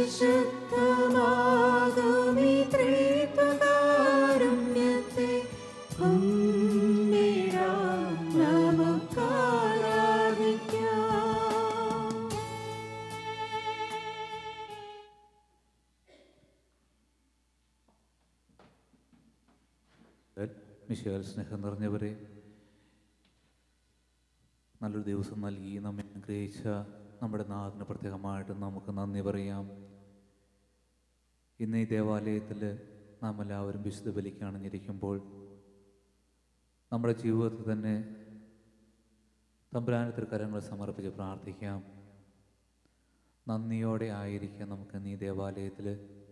പരിശുദ്ധമാകുമീ ത്രിത്വകാരുണ്യത്തെ കുമ്പിടാം നമുക്കാരാധിക്കാം മിശയാൽ സ്നേഹം നിറഞ്ഞവരെ നല്ലൊരു ദിവസം നൽകി നമ്മെ അനുഗ്രഹിച്ച നമ്മുടെ നാടിന് പ്രത്യേകമായിട്ട് നമുക്ക് നന്ദി പറയാം ഇന്ന് ഈ ദേവാലയത്തിൽ നാം എല്ലാവരും വിശുദ്ധ ബലിക്ക് അണിഞ്ഞിരിക്കുമ്പോൾ നമ്മുടെ ജീവിതത്തിൽ തന്നെ തമ്പുരാനത്തിൽ കരങ്ങൾ സമർപ്പിച്ച് പ്രാർത്ഥിക്കാം നന്ദിയോടെ ആയിരിക്കാം നമുക്ക് ഇന്ന് ഈ ദേവാലയത്തിൽ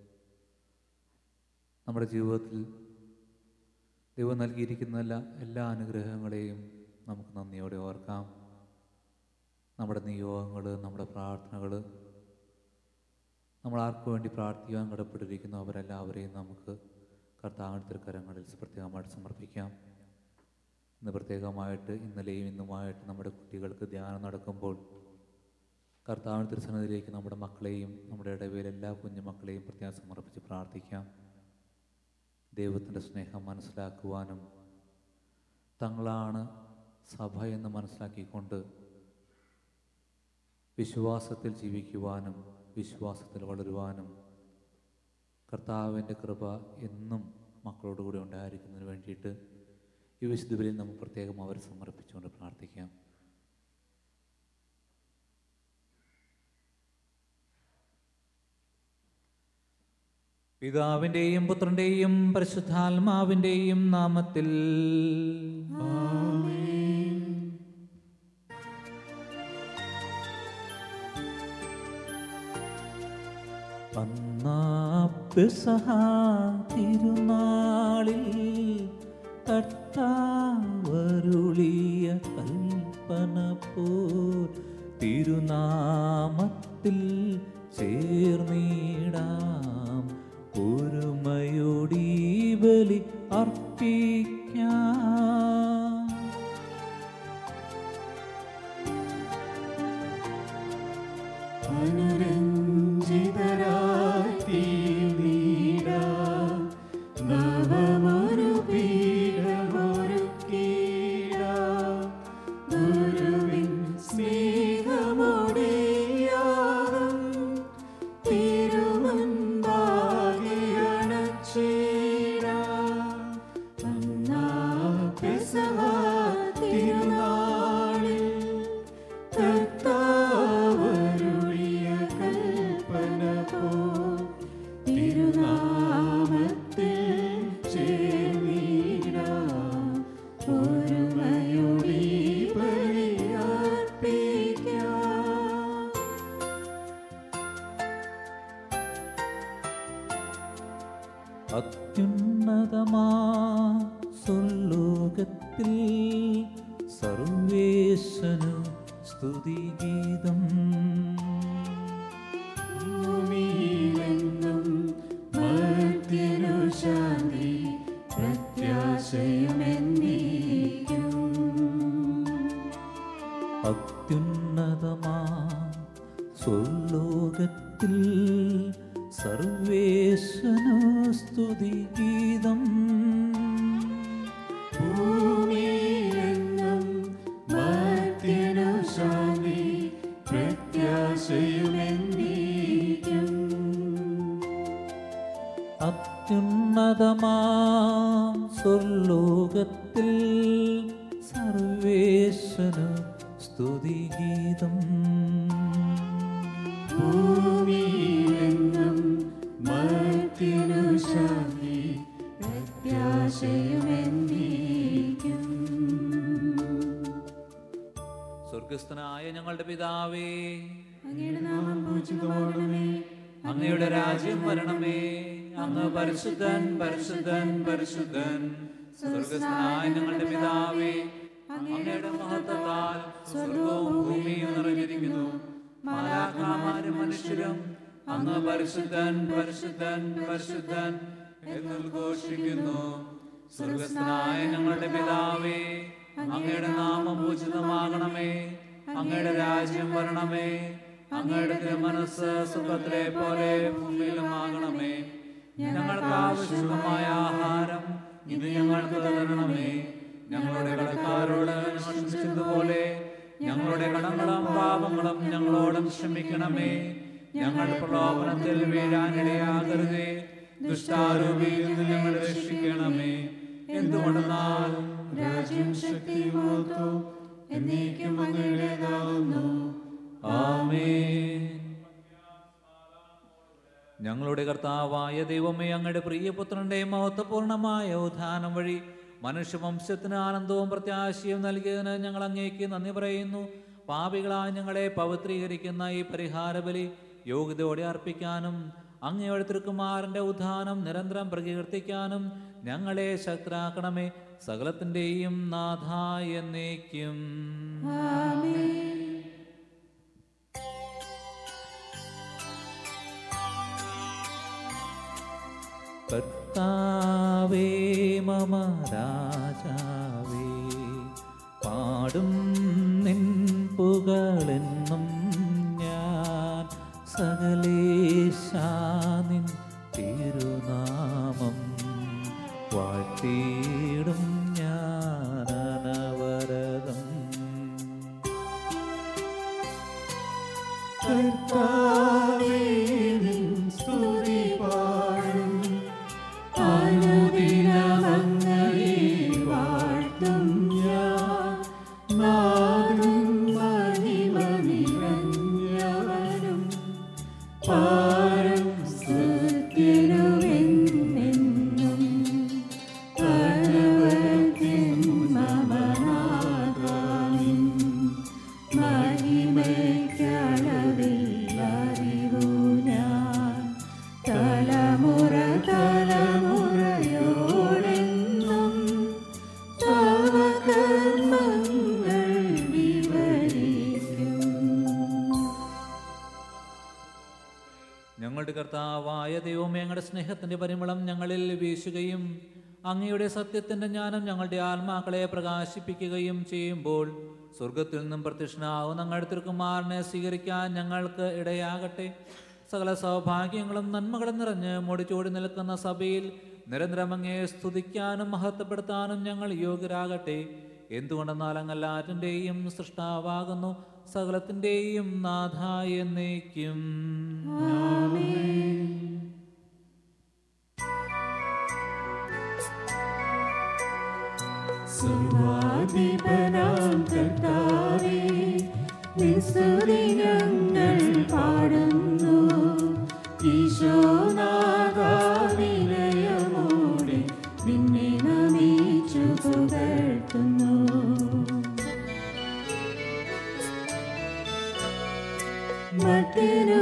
നമ്മുടെ ജീവിതത്തിൽ ദൈവം നൽകിയിരിക്കുന്ന എല്ലാ എല്ലാ അനുഗ്രഹങ്ങളെയും നമുക്ക് നന്ദിയോടെ ഓർക്കാം നമ്മുടെ നിയോഗങ്ങൾ നമ്മുടെ പ്രാർത്ഥനകൾ നമ്മൾ ആർക്കു വേണ്ടി പ്രാർത്ഥിക്കാൻ കടപ്പെട്ടിരിക്കുന്നു അവരെല്ലാവരെയും നമുക്ക് കർത്താവിൻ്റെ തൃക്കരങ്ങളിൽ പ്രത്യേകമായിട്ട് സമർപ്പിക്കാം ഇന്ന് പ്രത്യേകമായിട്ട് ഇന്നലെയും ഇന്നുമായിട്ട് നമ്മുടെ കുട്ടികൾക്ക് ധ്യാനം നടക്കുമ്പോൾ കർത്താവിൻ്റെ തിരുസന്നിധിയിലേക്ക് നമ്മുടെ മക്കളെയും നമ്മുടെ ഇടവേൽ എല്ലാ കുഞ്ഞുമക്കളെയും പ്രത്യേകം സമർപ്പിച്ച് പ്രാർത്ഥിക്കാം ദൈവത്തിൻ്റെ സ്നേഹം മനസ്സിലാക്കുവാനും തങ്ങളാണ് സഭ എന്ന് മനസ്സിലാക്കിക്കൊണ്ട് വിശ്വാസത്തിൽ ജീവിക്കുവാനും വിശ്വാസത്തിൽ വളരുവാനും കർത്താവിൻ്റെ കൃപ എന്നും മക്കളോട് കൂടി ഉണ്ടായിരിക്കുന്നതിന് വേണ്ടിയിട്ട് ഈ വിശുദ്ധ ബലിയിൽ നമുക്ക് പ്രത്യേകം അവരെ സമർപ്പിച്ചുകൊണ്ട് പ്രാർത്ഥിക്കാം പിതാവിൻ്റെയും പുത്രൻ്റെയും പരിശുദ്ധാത്മാവിൻ്റെയും നാമത്തിൽ പെസഹ തിരുനാളിൽ കർത്താവരുളിയ കൽപ്പന പോൽ തിരുനാമത്തിൽ ചേർന്നിടാം ഒരുമയോടീ ബലി അർപ്പിക്കാം അനുരഞ്ജിതരായി തീർന്നിടാം. നവമൊരു പീഠമൊരുക്കിടാം. ഗുരുവിൻ സ്നേഹമോടെയാകും തിരുമുൻപാകെ അണച്ചിടാം. അന്നാ പെസഹ തിരുനാളിൽ കർത്താവരുളിയ കൽപ്പന പോൽ തിരുനാമത്തിൽ ചേർന്നിടാം. ഒരുമയോടെ ഈ ബലിയർപ്പിക്കാം. അത്യുന്നതമാ സ്വർലോകത്തിൽ സർവേശനു സ്തുതിഗീതം ഭൂമിയിലെങ്ങും മർത്യനു ശാന്തി പ്രത്യാശയുമെന്നേക്കും അത്യുന്നതമാ സ്വർലോകത്തിൽ സർവേശനു സ്തുതിഗീതം ഭൂമിയിലെങ്ങും മർത്യനു ശാന്തി പ്രത്യാശയുമെന്നേക്കും അത്യുന്നതമാം സ്വർലോകത്തിൽ സർവേശനു സ്തുതിഗീതം ഭൂമിയിലെങ്ങും മർത്യനു ശാന്തി പ്രത്യാശയുമെന്നേക്കും സ്വർഗസ്ഥനായ ഞങ്ങളുടെ പിതാവേ അങ്ങയുടെ നാമം പൂജിതമാകണമേ അങ്ങയുടെ രാജ്യം വരണമേ അങ്ങ് പരിശുദ്ധൻ പരിശുദ്ധൻ പരിശുദ്ധൻ സ്വർഗസ്ഥനായ ഞങ്ങളുടെ പിതാവേ അങ്ങയുടെ മഹത്വത്താൽ സ്വർഗവും ഭൂമിയും നിറഞ്ഞിരിക്കുന്നു മാലാഖാമാരും മനുഷ്യരും അങ്ങ് പരിശുദ്ധൻ പരിശുദ്ധൻ പരിശുദ്ധൻ എന്ന് ഉദ്ഘോഷിക്കുന്നു സ്വർഗസ്ഥനായ ഞങ്ങളുടെ പിതാവേ അങ്ങയുടെ നാമം പൂജിതമാകണമേ അങ്ങയുടെ രാജ്യം വരണമേ അങ്ങയുടെ മനസ്സ് സുഖത്തിലെ പോലെ ഭൂമിയിലും ആകണമേ ഞങ്ങൾക്ക് ആവശ്യമായ ആഹാരം ഇത് ഞങ്ങൾക്ക് തരണമേ ഞങ്ങളുടെ കടക്കാരോട് ഞങ്ങൾ ക്ഷമിച്ചതുപോലെ ഞങ്ങളുടെ കടങ്ങളും പാപങ്ങളും ഞങ്ങളോടും ക്ഷമിക്കണമേ ഞങ്ങൾ പ്രലോഭനത്തിൽ വീഴാനിടയാകരുതേ ദുഷ്ടാരൂപിയിൽ നിന്ന് ഞങ്ങൾ രക്ഷിക്കണമേ എന്തുകൊണ്ടെന്നാൽ രാജ്യം ശക്തിയും മഹത്വവും എന്നേക്കും അങ്ങയുടേതാകുന്നു ആമേൻ ഞങ്ങളുടെ കർത്താവായ ദൈവമേ അങ്ങയുടെ പ്രിയപുത്രന്റെ മഹത്വപൂർണമായ ഉദ്ധാനം വഴി മനുഷ്യവംശത്തിന് ആനന്ദവും പ്രത്യാശയും നൽകിയതിന് ഞങ്ങൾ അങ്ങേക്ക് നന്ദി പറയുന്നു പാപികളായ ഞങ്ങളെ പവിത്രീകരിക്കുന്ന ഈ പരിഹാരബലി യോഗ്യതയോടെ അർപ്പിക്കാനും അങ്ങയുടെ തിരുക്കുമാരന്റെ ഉദ്ധാനം നിരന്തരം പ്രകീർത്തിക്കാനും ഞങ്ങളെ ശക്തരാക്കണമേ സകലത്തിൻ്റെയും നാഥ എന്നേക്കും കർത്താവേ മമ രാജാവേ പാടും നിൻ പുകളെന്നും ഞാൻ സകലേശാനിൻ തിരുനാമം വാഴ്ത്തിയിടും ഞാൻ അനവരതം കർത്താവേ നിൻ സ്തുതി പാടും അനുദിനമങ്ങയെ വാഴ്ത്തും ഞാൻ നാടും മഹിമ നിറഞ്ഞവനും പാരം സ്തുത്യനുവെന്നെന്നും അനവധ്യൻ മമനാഥാനിൻ മഹിമയ്ക്കളവില്ലറിവു ഞാൻ തലമുറ തലമുറയോടെന്നും തവ കർമ്മങ്ങൾ വിവരിക്കും ഞങ്ങളുടെ കർത്താവായ ദൈവമേ ഞങ്ങളുടെ സ്നേഹത്തിന്റെ പരിമളം ഞങ്ങളിൽ വീശുകയും അങ്ങയുടെ സത്യത്തിന്റെ ജ്ഞാനം ഞങ്ങളുടെ ആത്മാക്കളെ പ്രകാശിപ്പിക്കുകയും ചെയ്യുമ്പോൾ സ്വർഗത്തിൽ നിന്നും പ്രത്യക്ഷനാകുന്ന ഞങ്ങളുടെ തിരുക്കുമാരനെ സ്വീകരിക്കാൻ ഞങ്ങൾക്ക് ഇടയാകട്ടെ സകല സൗഭാഗ്യങ്ങളും നന്മകളും നിറഞ്ഞ് മുടിച്ചോടി നിൽക്കുന്ന സഭയിൽ നിരന്തരം അങ്ങയെ സ്തുതിക്കാനും മഹത്വപ്പെടുത്താനും ഞങ്ങൾ യോഗ്യരാകട്ടെ എന്തുകൊണ്ടെന്നാൽ അങ്ങല്ലാറ്റിൻ്റെയും സൃഷ്ടാവാകുന്നു സകലത്തിൻ്റെയും നാഥ എന്നേക്കും സർവാധിപനാം കർത്താവേ നിൻ സ്തുതി ഞങ്ങൾ പാടുന്നു ഈശോനാഥാവിനയമോടെ നിന്നെ നമിച്ചു പുകഴ്ത്തുന്നു മത്തിനു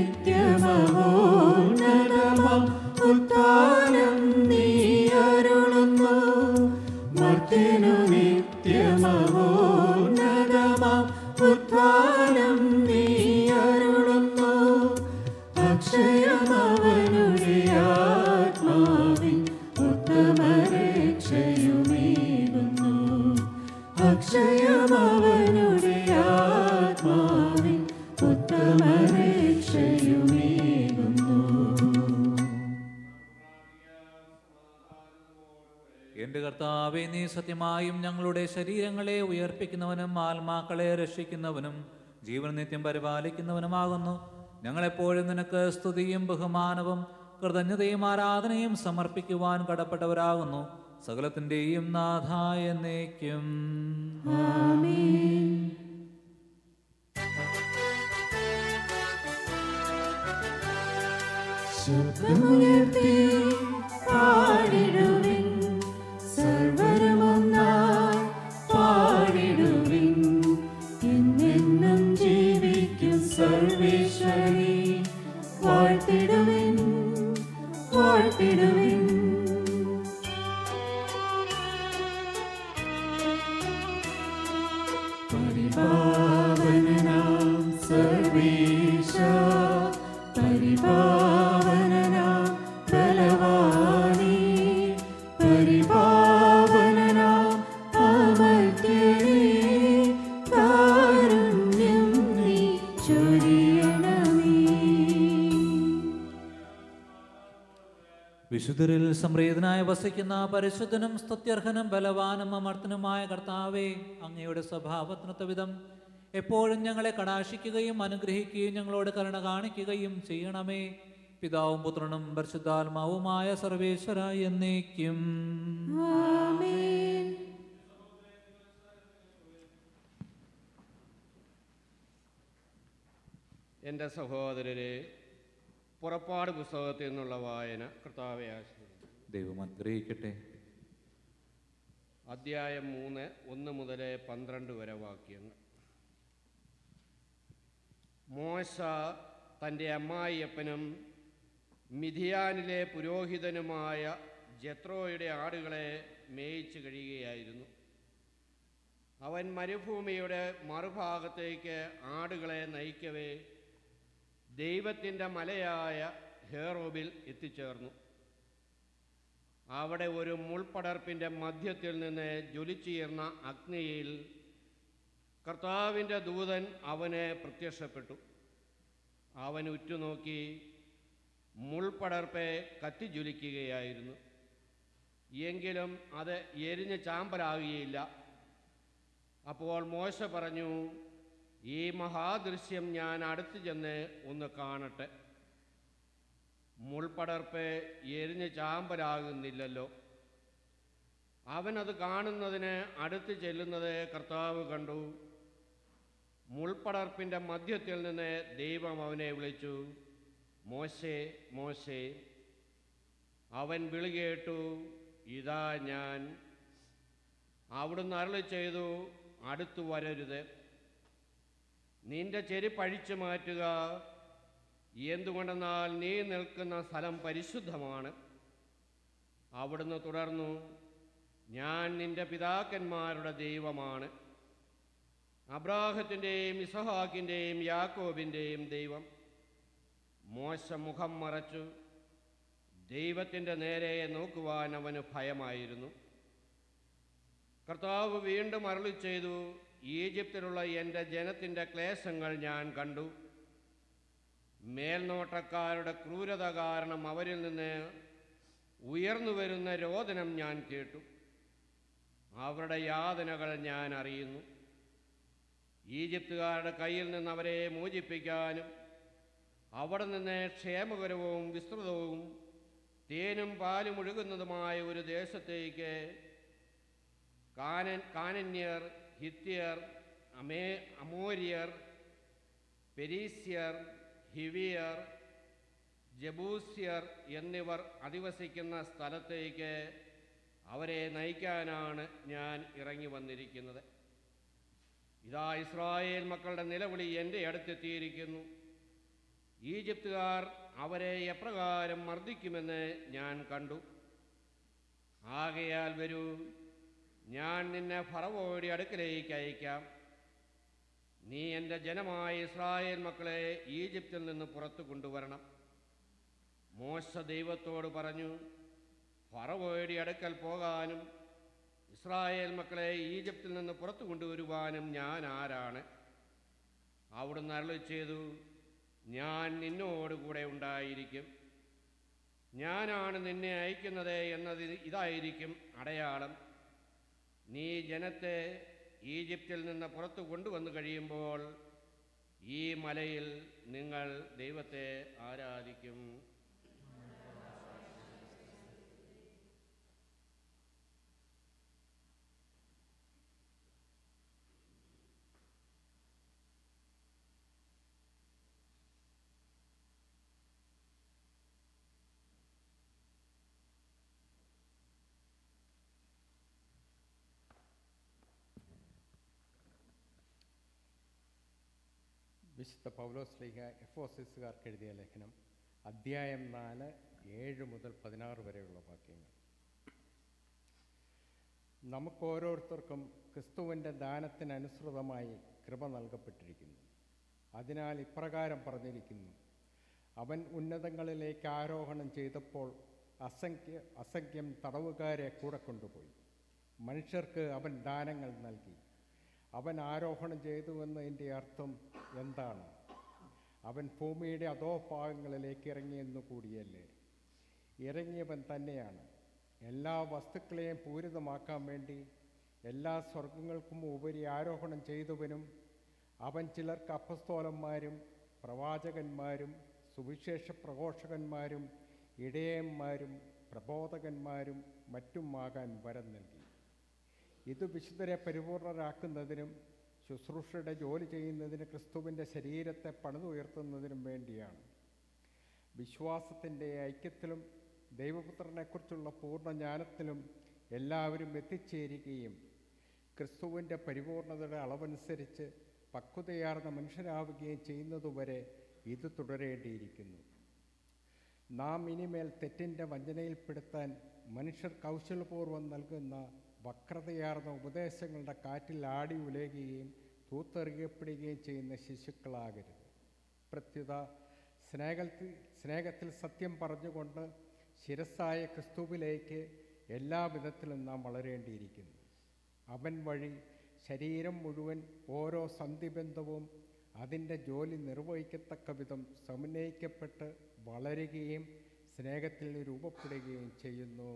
നിത്യമഹോന്നതമം ഉത്ഥാനം നീ അരുളുന്നു മത്തിനു നിത്യമഹോന്നതമം ഉത്ഥാനം നീ അരുളുന്നു അക്ഷയമവനുടെ ആത്മാവിൻ ഉത്തമരക്ഷയുമേകുന്നു അക്ഷയമവനുടെ ആത്മാവിൻ ഉത്തമരക്ഷയുമേകുന്നു എന്റെ കർത്താവെ നീ സത്യമായും ഞങ്ങളുടെ ശരീരങ്ങളെ ഉയർപ്പിക്കുന്നവനും ആത്മാക്കളെ രക്ഷിക്കുന്നവനും ജീവൻ നിത്യം പരിപാലിക്കുന്നവനുമാകുന്നു ഞങ്ങളെപ്പോഴും നിനക്ക് സ്തുതിയും ബഹുമാനവും കൃതജ്ഞതയും ആരാധനയും സമർപ്പിക്കുവാൻ കടപ്പെട്ടവരാകുന്നു സകലത്തിൻ്റെയും നാഥ എന്നേക്കും ശബ്ദമുയർത്തി പാടിടുവിൻ സർവരുമൊന്നായി പാടിടുവിൻ എന്നെന്നും ജീവിക്കും സർവേശ്വരി വാഴ്ത്തിടുവിൻ വാഴ്ത്തിടുവിൻ പരിപാവനാം സർവേശ പരിപാവനാം ബലവാനീ പരിപാവനാം അമർത്യനേ കാരുണ്യം നീ ചൊരിയണമേ വിശുദ്ധരിൽ സംപ്രീതനായി വസിക്കുന്ന പരിശുദ്ധനും സ്തുത്യർഹനും ബലവാനും അമർത്തനുമായ കർത്താവേ അങ്ങയുടെ സ്വഭാവത്തിനൊത്ത വിധം എപ്പോഴും ഞങ്ങളെ കടാശിക്കുകയും അനുഗ്രഹിക്കുകയും ഞങ്ങളോട് കരുണ കാണിക്കുകയും ചെയ്യണമേ പിതാവും പുത്രനും പരിശുദ്ധാത്മാവുമായ സർവേശ്വര എന്നേക്കും ആമേൻ എൻ്റെ സഹോദരരെ പുറപ്പാട് പുസ്തകത്തിൽ നിന്നുള്ള വായന കർത്താവെ ആശ്രയിക്കും ദൈവം അനുഗ്രഹിക്കട്ടെ അദ്ധ്യായം മൂന്ന് ഒന്ന് മുതൽ പന്ത്രണ്ട് വരെ വാക്യങ്ങൾ മോശ തൻ്റെ അമ്മായിയപ്പനും മിഥിയാനിലെ പുരോഹിതനുമായ ജത്രോയുടെ ആടുകളെ മേയിച്ചു കഴിയുകയായിരുന്നു അവൻ മരുഭൂമിയുടെ മറുഭാഗത്തേക്ക് ആടുകളെ നയിക്കവേ ദൈവത്തിൻ്റെ മലയായ ഹേറോബിൽ എത്തിച്ചേർന്നു അവിടെ ഒരു മുൾപടർപ്പിൻ്റെ മധ്യത്തിൽ നിന്ന് ജ്വലിച്ചുയർന്ന അഗ്നിയിൽ കർത്താവിൻ്റെ ദൂതൻ അവന് പ്രത്യക്ഷപ്പെട്ടു അവൻ ഉറ്റുനോക്കി മുൾപടർപ്പെ കത്തിജ്വലിക്കുകയായിരുന്നു എങ്കിലും അത് എരിഞ്ഞ് ചാമ്പലാകുകയില്ല അപ്പോൾ മോശ പറഞ്ഞു ഈ മഹാദൃശ്യം ഞാൻ അടുത്ത് ചെന്ന് ഒന്ന് കാണട്ടെ മുൾപടർപ്പ് എരിഞ്ഞ് ചാമ്പലാകുന്നില്ലല്ലോ അവനത് കാണുന്നതിന് അടുത്ത് ചെല്ലുന്നത് കർത്താവ് കണ്ടു മുൾപടർപ്പിൻ്റെ മധ്യത്തിൽ നിന്ന് ദൈവം അവനെ വിളിച്ചു മോശേ മോശേ അവൻ വിളി കേട്ടു ഇതാ ഞാൻ അവിടുന്ന് അരുളി ചെയ്തു അടുത്തു വരരുത് നിന്റെ ചെരുപ്പഴിച്ചു മാറ്റുക എന്തുകൊണ്ടെന്നാൽ നീ നിൽക്കുന്ന സ്ഥലം പരിശുദ്ധമാണ് അവിടുന്ന് തുടർന്നു ഞാൻ നിന്റെ പിതാക്കന്മാരുടെ ദൈവമാണ് അബ്രാഹത്തിൻ്റെയും ഇസഹാക്കിൻ്റെയും യാക്കോബിൻ്റെയും ദൈവം മോശ മുഖം മറച്ചു ദൈവത്തിൻ്റെ നേരെ നോക്കുവാൻ അവന് ഭയമായിരുന്നു കർത്താവ് വീണ്ടും അരുളി ചെയ്തു ഈജിപ്തിലുള്ള എൻ്റെ ജനത്തിൻ്റെ ക്ലേശങ്ങൾ ഞാൻ കണ്ടു മേൽനോട്ടക്കാരുടെ ക്രൂരത കാരണം അവരിൽ നിന്ന് ഉയർന്നു വരുന്ന രോദനം ഞാൻ കേട്ടു അവരുടെ യാതനകൾ ഞാൻ അറിയുന്നു ഈജിപ്തുകാരുടെ കയ്യിൽ നിന്ന് അവരെ മോചിപ്പിക്കാനും അവിടെ നിന്ന് ക്ഷേമകരവും വിസ്തൃതവും തേനും പാലും ഒഴുകുന്നതുമായ ഒരു ദേശത്തേക്ക് കാനൻ കാനന്യർ ഹിത്യർ അമേ അമോര്യർ പെരീസ്യർ ഹിവിയർ ജബൂസ്യർ എന്നിവർ അധിവസിക്കുന്ന സ്ഥലത്തേക്ക് അവരെ നയിക്കാനാണ് ഞാൻ ഇറങ്ങി വന്നിരിക്കുന്നത് ഇതാ ഇസ്രായേൽ മക്കളുടെ നിലവിളി എൻ്റെ അടുത്തെത്തിയിരിക്കുന്നു ഈജിപ്തുകാർ അവരെ എപ്രകാരം മർദ്ദിക്കുമെന്ന് ഞാൻ കണ്ടു ആകയാൽ വരൂ ഞാൻ നിന്നെ ഫറവോയുടെ അടുക്കലേക്ക് അയക്കാം നീ എൻ്റെ ജനമായ ഇസ്രായേൽ മക്കളെ ഈജിപ്തിൽ നിന്ന് പുറത്തു കൊണ്ടുവരണം മോശ ദൈവത്തോട് പറഞ്ഞു ഫറവോയുടെ അടുക്കൽ പോകാനും ഇസ്രായേൽ മക്കളെ ഈജിപ്തിൽ നിന്ന് പുറത്തു കൊണ്ടുവരുവാനും ഞാൻ ആരാണ് അവിടുന്ന് അരുളി ചെയ്തു ഞാൻ നിന്നോടുകൂടെ ഉണ്ടായിരിക്കും ഞാനാണ് നിന്നെ അയക്കുന്നത് എന്നത് ഇതായിരിക്കും അടയാളം നീ ജനത്തെ ഈജിപ്തിൽ നിന്ന് പുറത്തു കൊണ്ടുവന്നു കഴിയുമ്പോൾ ഈ മലയിൽ നിങ്ങൾ ദൈവത്തെ ആരാധിക്കും വിശുദ്ധ പൗലോസ് ലീഗ എഫോസിസുകാർക്ക് എഴുതിയ ലേഖനം അദ്ധ്യായം നാല് ഏഴ് മുതൽ പതിനാറ് വരെയുള്ള വാക്യങ്ങൾ നമുക്ക് ഓരോരുത്തർക്കും ക്രിസ്തുവിൻ്റെ ദാനത്തിനനുസൃതമായി കൃപ നൽകപ്പെട്ടിരിക്കുന്നു അതിനാൽ ഇപ്രകാരം പറഞ്ഞിരിക്കുന്നു അവൻ ഉന്നതങ്ങളിലേക്ക് ആരോഹണം ചെയ്തപ്പോൾ അസംഖ്യ അസംഖ്യം തടവുകാരെ കൂടെ കൊണ്ടുപോയി മനുഷ്യർക്ക് അവൻ ദാനങ്ങൾ നൽകി അവൻ ആരോഹണം ചെയ്തുവെന്നതിൻ്റെ അർത്ഥം എന്താണ് അവൻ ഭൂമിയുടെ അധോഭാഗങ്ങളിലേക്ക് ഇറങ്ങിയെന്നു കൂടിയല്ലേ ഇറങ്ങിയവൻ തന്നെയാണ് എല്ലാ വസ്തുക്കളെയും പൂരിതമാക്കാൻ വേണ്ടി എല്ലാ സ്വർഗങ്ങൾക്കും ഉപരി ആരോഹണം ചെയ്തവനും അവൻ ചിലർക്ക് അപ്പസ്തോലന്മാരും പ്രവാചകന്മാരും സുവിശേഷ പ്രഘോഷകന്മാരും ഇടയന്മാരും പ്രബോധകന്മാരും മറ്റുമാകാൻ വരം നൽകി ഇത് വിശുദ്ധരെ പരിപൂർണരാക്കുന്നതിനും ശുശ്രൂഷയുടെ ജോലി ചെയ്യുന്നതിന് ക്രിസ്തുവിൻ്റെ ശരീരത്തെ പണിതുയർത്തുന്നതിനും വേണ്ടിയാണ് വിശ്വാസത്തിൻ്റെ ഐക്യത്തിലും ദൈവപുത്രനെക്കുറിച്ചുള്ള പൂർണ്ണ ജ്ഞാനത്തിലും എല്ലാവരും എത്തിച്ചേരുകയും ക്രിസ്തുവിൻ്റെ പരിപൂർണതയുടെ അളവനുസരിച്ച് പക്വതയാർന്ന മനുഷ്യരാവുകയും ചെയ്യുന്നതുവരെ ഇത് തുടരേണ്ടിയിരിക്കുന്നു നാം ഇനിമേൽ തെറ്റിൻ്റെ വഞ്ചനയിൽപ്പെടുത്താൻ മനുഷ്യർ കൗശലപൂർവ്വം നൽകുന്ന വക്രതയാർന്ന ഉപദേശങ്ങളുടെ കാറ്റിൽ ആടി ഉലയുകയും തൂത്തെറിയപ്പെടുകയും ചെയ്യുന്ന ശിശുക്കളാകരുത് പ്രത്യുത സ്നേഹത്തിൽ സ്നേഹത്തിൽ സത്യം പറഞ്ഞുകൊണ്ട് ശിരസായ ക്രിസ്തുവിലേക്ക് എല്ലാ വിധത്തിലും നാം വളരേണ്ടിയിരിക്കുന്നു അവൻ വഴി ശരീരം മുഴുവൻ ഓരോ സന്ധിബന്ധവും അതിൻ്റെ ജോലി നിർവഹിക്കത്തക്ക വിധം സമന്വയിക്കപ്പെട്ട് വളരുകയും സ്നേഹത്തിൽ രൂപപ്പെടുകയും ചെയ്യുന്നു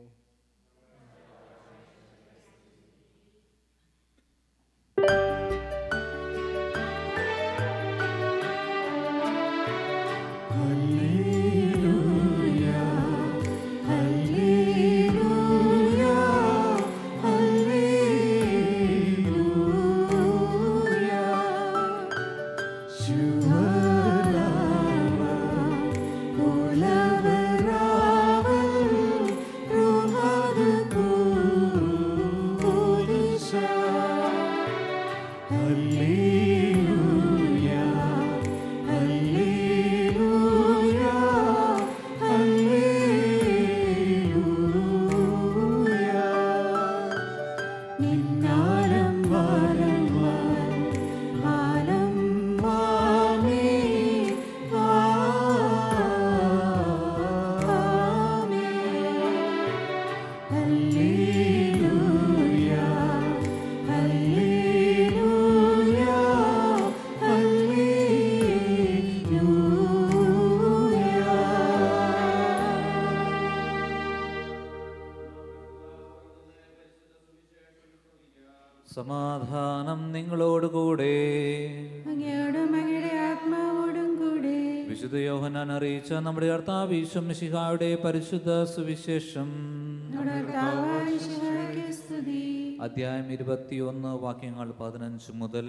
നിന്നാലം വാരൽവാൻ മാനം മാമേ ആമേ ഹല്ലേലൂയ ഹല്ലേലൂയ സമാധാനം നിങ്ങളോടുകൂടെ അങ്ങയോടും അങ്ങയുടെ ആത്മാവോടും കൂടെ വിശുദ്ധ യോഹനാൻ അറിയിച്ച നമ്മുടെ കർത്താവ് ഈശ്വമിശിഹായുടെ പരിശുദ്ധ സുവിശേഷം നമ്മുടെ കർത്താവായ ഈശോയ്ക്ക് സ്തുതി അധ്യായം ഇരുപത്തിയൊന്ന് വാക്യങ്ങൾ പതിനഞ്ച് മുതൽ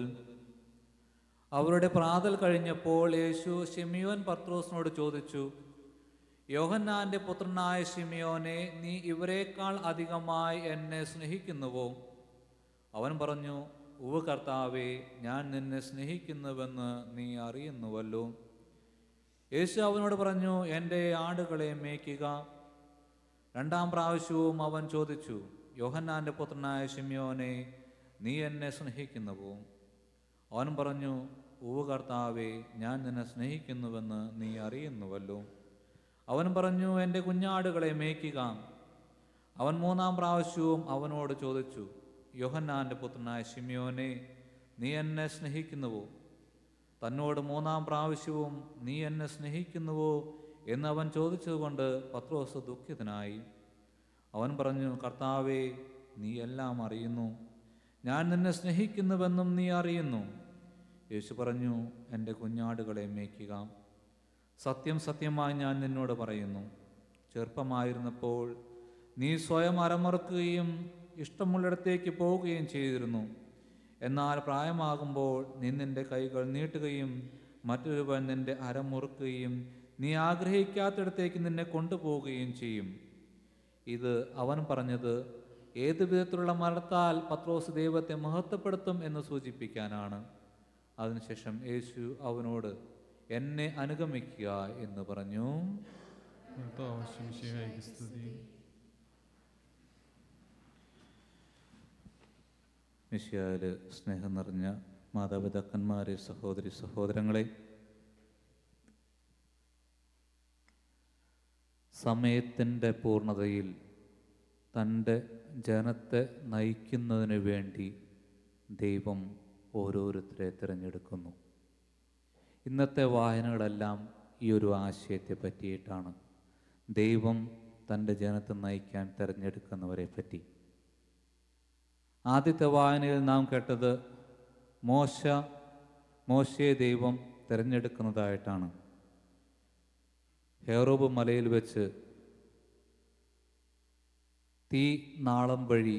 അവരുടെ പ്രാതൽ കഴിഞ്ഞപ്പോൾ യേശു ഷിമിയോൻ പത്രോസിനോട് ചോദിച്ചു യോഹന്നാന്റെ പുത്രനായ ഷിമിയോനെ നീ ഇവരെക്കാൾ അധികമായി എന്നെ സ്നേഹിക്കുന്നുവോ അവൻ പറഞ്ഞു ഉവ കർത്താവേ ഞാൻ നിന്നെ സ്നേഹിക്കുന്നുവെന്ന് നീ അറിയുന്നുവല്ലോ യേശു അവനോട് പറഞ്ഞു എൻ്റെ ആടുകളെ മേയ്ക്കുക രണ്ടാം പ്രാവശ്യവും അവൻ ചോദിച്ചു യോഹന്നാന്റെ പുത്രനായ ഷിമ്യോനെ നീ എന്നെ സ്നേഹിക്കുന്നുവോ അവൻ പറഞ്ഞു ഊ കർത്താവേ ഞാൻ നിന്നെ സ്നേഹിക്കുന്നുവെന്ന് നീ അറിയുന്നുവല്ലോ അവൻ പറഞ്ഞു എൻ്റെ കുഞ്ഞാടുകളെ മേയ്ക്കുക അവൻ മൂന്നാം പ്രാവശ്യവും അവനോട് ചോദിച്ചു യോഹന്നാന്റെ പുത്രനായ ഷിമ്യോനെ നീ എന്നെ സ്നേഹിക്കുന്നുവോ തന്നോട് മൂന്നാം പ്രാവശ്യവും നീ എന്നെ സ്നേഹിക്കുന്നുവോ എന്ന് അവൻ ചോദിച്ചതുകൊണ്ട് പത്രോസ് ദുഃഖിതനായി അവൻ പറഞ്ഞു കർത്താവേ നീ എല്ലാം അറിയുന്നു ഞാൻ നിന്നെ സ്നേഹിക്കുന്നുവെന്നും നീ അറിയുന്നു യേശു പറഞ്ഞു എൻ്റെ കുഞ്ഞാടുകളെ മേയ്ക്കുക സത്യം സത്യമായി ഞാൻ നിന്നോട് പറയുന്നു ചെറുപ്പമായിരുന്നപ്പോൾ നീ സ്വയം അരമറക്കുകയും ഇഷ്ടമുള്ളിടത്തേക്ക് പോവുകയും ചെയ്തിരുന്നു എന്നാൽ പ്രായമാകുമ്പോൾ നീ നിന്റെ കൈകൾ നീട്ടുകയും മറ്റൊരുവൻ നിന്റെ അരമുറുക്കുകയും നീ ആഗ്രഹിക്കാത്തിടത്തേക്ക് നിന്നെ കൊണ്ടുപോവുകയും ചെയ്യും ഇത് അവൻ പറഞ്ഞത് ഏത് വിധത്തിലുള്ള മരണത്താൽ പത്രോസ് ദൈവത്തെ മഹത്വപ്പെടുത്തും എന്ന് സൂചിപ്പിക്കാനാണ് അതിനുശേഷം യേശു അവനോട് എന്നെ അനുഗമിക്കുക എന്ന് പറഞ്ഞു കർത്താവ് ശംശിഹായിക്ക് സ്തുതി മിശിയാല് സ്നേഹം നിറഞ്ഞ മാതാപിതാക്കന്മാരെ സഹോദരി സഹോദരങ്ങളെ സമയത്തിൻ്റെ പൂർണ്ണതയിൽ തൻ്റെ ജനത്തെ നയിക്കുന്നതിന് വേണ്ടി ദൈവം ഓരോരുത്തരെ തിരഞ്ഞെടുക്കുന്നു ഇന്നത്തെ വായനകളെല്ലാം ഈ ഒരു ആശയത്തെ പറ്റിയിട്ടാണ് ദൈവം തൻ്റെ ജനത്തെ നയിക്കാൻ തിരഞ്ഞെടുക്കുന്നവരെ പറ്റി ആദ്യത്തെ വായനയിൽ നാം കേട്ടത് മോശ മോശയെ ദൈവം തിരഞ്ഞെടുക്കുന്നതായിട്ടാണ് ഹേറോബ് മലയിൽ വെച്ച് തീ നാളം വഴി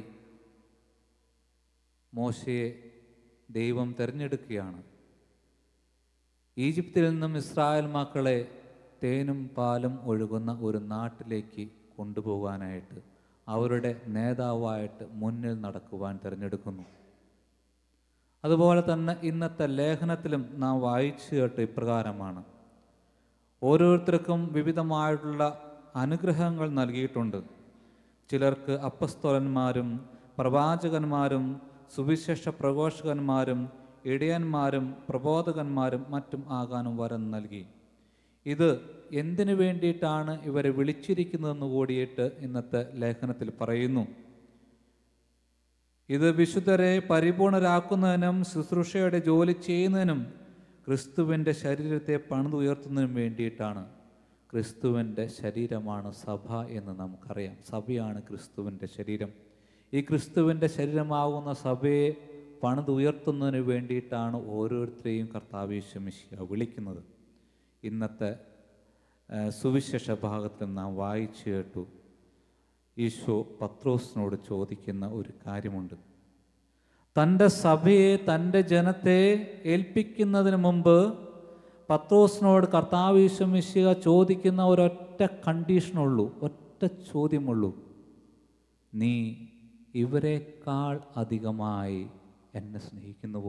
മോശയെ ദൈവം തിരഞ്ഞെടുക്കുകയാണ് ഈജിപ്തിൽ നിന്നും ഇസ്രായേൽ മക്കളെ തേനും പാലും ഒഴുകുന്ന ഒരു നാട്ടിലേക്ക് കൊണ്ടുപോകാനായിട്ട് അവരുടെ നേതാവായിട്ട് മുന്നിൽ നടക്കുവാൻ തിരഞ്ഞെടുക്കുന്നു അതുപോലെ തന്നെ ഇന്നത്തെ ലേഖനത്തിലും നാം വായിച്ചു കേട്ട് ഇപ്രകാരമാണ് ഓരോരുത്തർക്കും വിവിധമായിട്ടുള്ള അനുഗ്രഹങ്ങൾ നൽകിയിട്ടുണ്ട് ചിലർക്ക് അപ്പസ്തോലന്മാരും പ്രവാചകന്മാരും സുവിശേഷ പ്രഘോഷകന്മാരും ഇടയന്മാരും പ്രബോധകന്മാരും മറ്റും ആകാനും വരം നൽകി ഇത് എന്തിനു വേണ്ടിയിട്ടാണ് ഇവരെ വിളിച്ചിരിക്കുന്നതെന്ന് കൂടിയിട്ട് ഇന്നത്തെ ലേഖനത്തിൽ പറയുന്നു ഇത് വിശുദ്ധരെ പരിപൂർണരാക്കുന്നതിനും ശുശ്രൂഷയുടെ ജോലി ചെയ്യുന്നതിനും ക്രിസ്തുവിൻ്റെ ശരീരത്തെ പണിതുയർത്തുന്നതിനും വേണ്ടിയിട്ടാണ് ക്രിസ്തുവിൻ്റെ ശരീരമാണ് സഭ എന്ന് നമുക്കറിയാം സഭയാണ് ക്രിസ്തുവിൻ്റെ ശരീരം ഈ ക്രിസ്തുവിൻ്റെ ശരീരമാകുന്ന സഭയെ പണിതുയർത്തുന്നതിന് വേണ്ടിയിട്ടാണ് ഓരോരുത്തരെയും കർത്താവേശമിശിയ വിളിക്കുന്നത് ഇന്നത്തെ ആ, സുവിശേഷ ഭാഗത്തിൽ നാം വായിച്ചു കേട്ടു ഈശോ പത്രോസിനോട് ചോദിക്കുന്ന ഒരു കാര്യമുണ്ട് തൻ്റെ സഭയെ തൻ്റെ ജനത്തെ ഏൽപ്പിക്കുന്നതിന് മുമ്പ് പത്രോസിനോട് കർത്താവ് ഈശ്വമിശിക ചോദിക്കുന്ന ഒരൊറ്റ കണ്ടീഷനുള്ളൂ ഒറ്റ ചോദ്യമുള്ളൂ നീ ഇവരെക്കാൾ അധികമായി എന്നെ സ്നേഹിക്കുന്നുവോ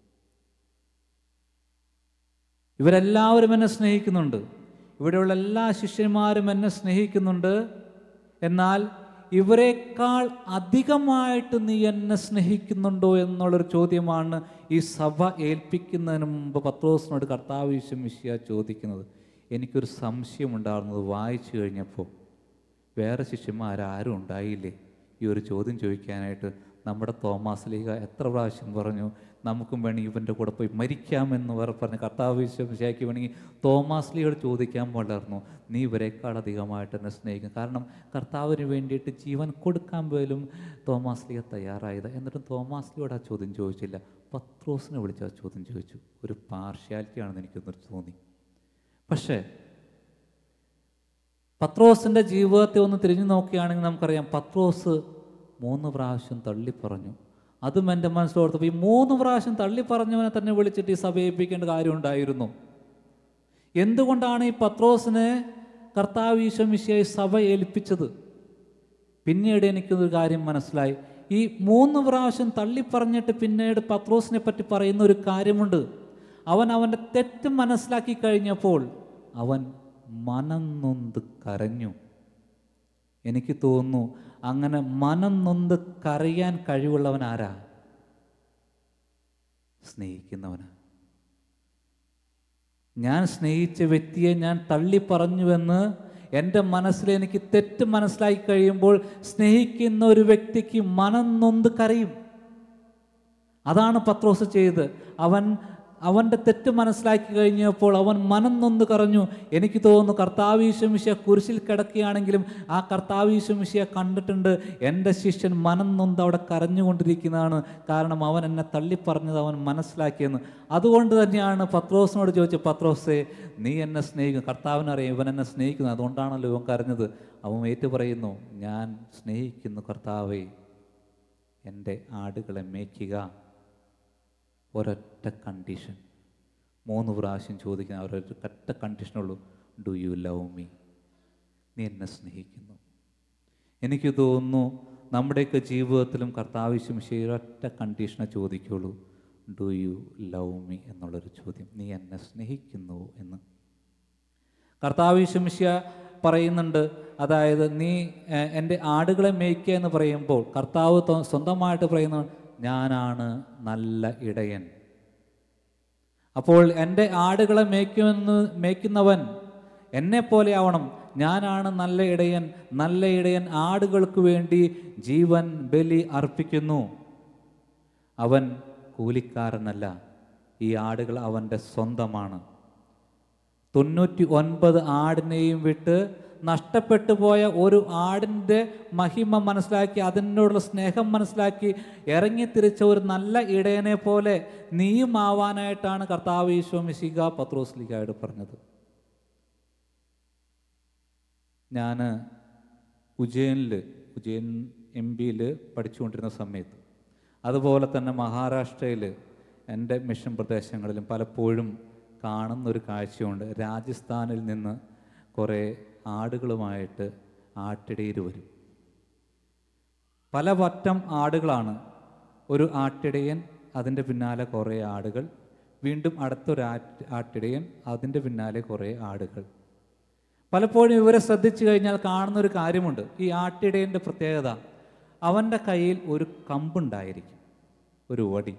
ഇവരെല്ലാവരും എന്നെ സ്നേഹിക്കുന്നുണ്ട് ഇവിടെയുള്ള എല്ലാ ശിഷ്യന്മാരും എന്നെ സ്നേഹിക്കുന്നുണ്ട് എന്നാൽ ഇവരെക്കാൾ അധികമായിട്ട് നീ എന്നെ സ്നേഹിക്കുന്നുണ്ടോ എന്നുള്ളൊരു ചോദ്യമാണ് ഈ സഭ ഏൽപ്പിക്കുന്നതിന് മുമ്പ് പത്രോസിനോട് കർത്താവ് വിശ്വമിഷ്യ ചോദിക്കുന്നത് എനിക്കൊരു സംശയമുണ്ടായിരുന്നത് വായിച്ചു കഴിഞ്ഞപ്പോൾ വേറെ ശിഷ്യന്മാരാരും ഉണ്ടായില്ലേ ഈ ഒരു ചോദ്യം ചോദിക്കാനായിട്ട് നമ്മുടെ തോമാസ് ലീഗ എത്ര പ്രാവശ്യം പറഞ്ഞു നമുക്കും വേണമെങ്കിൽ ഇവൻ്റെ കൂടെ പോയി മരിക്കാമെന്ന് വേറെ പറഞ്ഞ് കർത്താവ് വിശ്വസിയാക്കി വേണമെങ്കിൽ തോമാസ് ലീഗയോട് ചോദിക്കാൻ പാടായിരുന്നു നീ ഇവരെക്കാൾ അധികമായിട്ട് എന്നെ സ്നേഹിക്കും കാരണം കർത്താവിന് വേണ്ടിയിട്ട് ജീവൻ കൊടുക്കാൻ പോലും തോമാസ് ലീഗ തയ്യാറായത് എന്നിട്ടും തോമാസ് ലീഗയോട് ആ ചോദ്യം ചോദിച്ചില്ല പത്രോസിനെ വിളിച്ച് ആ ചോദ്യം ചോദിച്ചു ഒരു പാർഷ്യാലിറ്റി ആണെന്ന് എനിക്കൊന്നൊരു തോന്നി പക്ഷേ പത്രോസിൻ്റെ ജീവിതത്തെ ഒന്ന് തിരിഞ്ഞു നോക്കുകയാണെങ്കിൽ നമുക്കറിയാം പത്രോസ് മൂന്ന് പ്രാവശ്യം തള്ളിപ്പറഞ്ഞു അതും എൻ്റെ മനസ്സിലോർത്തപ്പോൾ ഈ മൂന്ന് പ്രാവശ്യം തള്ളിപ്പറഞ്ഞവനെ തന്നെ വിളിച്ചിട്ട് ഈ സഭ ഏൽപ്പിക്കേണ്ട കാര്യമുണ്ടായിരുന്നു എന്തുകൊണ്ടാണ് ഈ പത്രോസിനെ കർത്താവ് ഈശ്വമിശയായി സഭ ഏൽപ്പിച്ചത് പിന്നീട് എനിക്കൊരു കാര്യം മനസ്സിലായി ഈ മൂന്ന് പ്രാവശ്യം തള്ളിപ്പറഞ്ഞിട്ട് പിന്നീട് പത്രോസിനെ പറ്റി പറയുന്ന ഒരു കാര്യമുണ്ട് അവൻ അവൻ്റെ തെറ്റ് മനസ്സിലാക്കി കഴിഞ്ഞപ്പോൾ അവൻ മനം നൊന്ത് കരഞ്ഞു എനിക്ക് തോന്നുന്നു അങ്ങനെ മനം നൊന്ത് കരയാൻ കഴിവുള്ളവൻ ആരാ സ്നേഹിക്കുന്നവനാ ഞാൻ സ്നേഹിച്ച വ്യക്തിയെ ഞാൻ തള്ളി പറഞ്ഞുവെന്ന് എൻ്റെ മനസ്സിൽ എനിക്ക് തെറ്റ് മനസ്സിലാക്കി കഴിയുമ്പോൾ സ്നേഹിക്കുന്ന ഒരു വ്യക്തിക്ക് മനം നൊന്ത് കരയും അതാണ് പത്രോസ് ചെയ്തത് അവൻ അവൻ്റെ തെറ്റ് മനസ്സിലാക്കി കഴിഞ്ഞപ്പോൾ അവൻ മനം നൊന്ന് കറഞ്ഞു എനിക്ക് തോന്നുന്നു കർത്താവീശമിശ കുരിശിൽ കിടക്കുകയാണെങ്കിലും ആ കർത്താവീശമിശയെ കണ്ടിട്ടുണ്ട് എൻ്റെ ശിഷ്യൻ മനം നൊന്ത് അവിടെ കരഞ്ഞുകൊണ്ടിരിക്കുന്നതാണ് കാരണം അവൻ എന്നെ തള്ളിപ്പറഞ്ഞത് അവൻ മനസ്സിലാക്കിയെന്ന് അതുകൊണ്ട് തന്നെയാണ് പത്രോസിനോട് ചോദിച്ചത് പത്രോസേ നീ എന്നെ സ്നേഹിക്കുന്നു കർത്താവിനറിയാം ഇവൻ എന്നെ സ്നേഹിക്കുന്നു അതുകൊണ്ടാണല്ലോ ഇവൻ കരഞ്ഞത് അവൻ ഏറ്റു പറയുന്നു ഞാൻ സ്നേഹിക്കുന്നു കർത്താവേ എൻ്റെ ആടുകളെ മേയ്ക്കുക ഒരൊറ്റ കണ്ടീഷൻ മൂന്ന് പ്രാവശ്യം ചോദിക്കുന്ന ഒരൊറ്റ ഒറ്റ കണ്ടീഷനുള്ളൂ ഡു യു ലവ് മീ നീ എന്നെ സ്നേഹിക്കുന്നു എനിക്ക് തോന്നുന്നു നമ്മുടെയൊക്കെ ജീവിതത്തിലും കർത്താവശ്യം ഒറ്റ കണ്ടീഷനെ ചോദിക്കുള്ളൂ ഡു യു ലവ് മീ എന്നുള്ളൊരു ചോദ്യം നീ എന്നെ സ്നേഹിക്കുന്നു എന്ന് കർത്താവിശംഷ്യ പറയുന്നുണ്ട് അതായത് നീ ഏഹ്, എൻ്റെ ആടുകളെ മേയ്ക്കുക എന്ന് പറയുമ്പോൾ കർത്താവ് തൊ- സ്വന്തമായിട്ട് പറയുന്നു ഞാനാണ് നല്ല ഇടയൻ അപ്പോൾ എൻ്റെ ആടുകളെ മേയ്ക്കുമെന്ന് മേയ്ക്കുന്നവൻ എന്നെ പോലെ ആവണം ഞാനാണ് നല്ല ഇടയൻ നല്ല ഇടയൻ ആടുകൾക്ക് വേണ്ടി ജീവൻ ബലി അർപ്പിക്കുന്നു അവൻ കൂലിക്കാരനല്ല ഈ ആടുകൾ അവൻ്റെ സ്വന്തമാണ് തൊണ്ണൂറ്റി ഒൻപത് ആടിനെയും വിട്ട് നഷ്ടപ്പെട്ടു പോയ ഒരു ആടിൻ്റെ മഹിമ മനസ്സിലാക്കി അതിനോടുള്ള സ്നേഹം മനസ്സിലാക്കി ഇറങ്ങിത്തിരിച്ച ഒരു നല്ല ഇടയനെ പോലെ നീയും ആവാനായിട്ടാണ് കർത്താവ് ഈശോ മിശിക പത്രോസ്ലിക്കായോട് പറഞ്ഞത് ഞാൻ ഉജ്ജയിനിൽ ഉജ്ജയിൻ എം പിയിൽ പഠിച്ചുകൊണ്ടിരുന്ന സമയത്ത് അതുപോലെ തന്നെ മഹാരാഷ്ട്രയിൽ എൻ്റെ മിഷൻ പ്രദേശങ്ങളിലും പലപ്പോഴും കാണുന്ന ഒരു കാഴ്ചയുണ്ട് രാജസ്ഥാനിൽ നിന്ന് കുറേ ആടുകളുമായിട്ട് ആട്ടിടയിൽ വരും പല വറ്റം ആടുകളാണ് ഒരു ആട്ടിടയൻ അതിൻ്റെ പിന്നാലെ കുറേ ആടുകൾ വീണ്ടും അടുത്തൊരു ആറ്റ് ആട്ടിടയൻ അതിൻ്റെ പിന്നാലെ കുറേ ആടുകൾ പലപ്പോഴും ഇവരെ ശ്രദ്ധിച്ചു കഴിഞ്ഞാൽ കാണുന്ന ഒരു കാര്യമുണ്ട് ഈ ആട്ടിടയൻ്റെ പ്രത്യേകത അവൻ്റെ കയ്യിൽ ഒരു കമ്പുണ്ടായിരിക്കും ഒരു വടി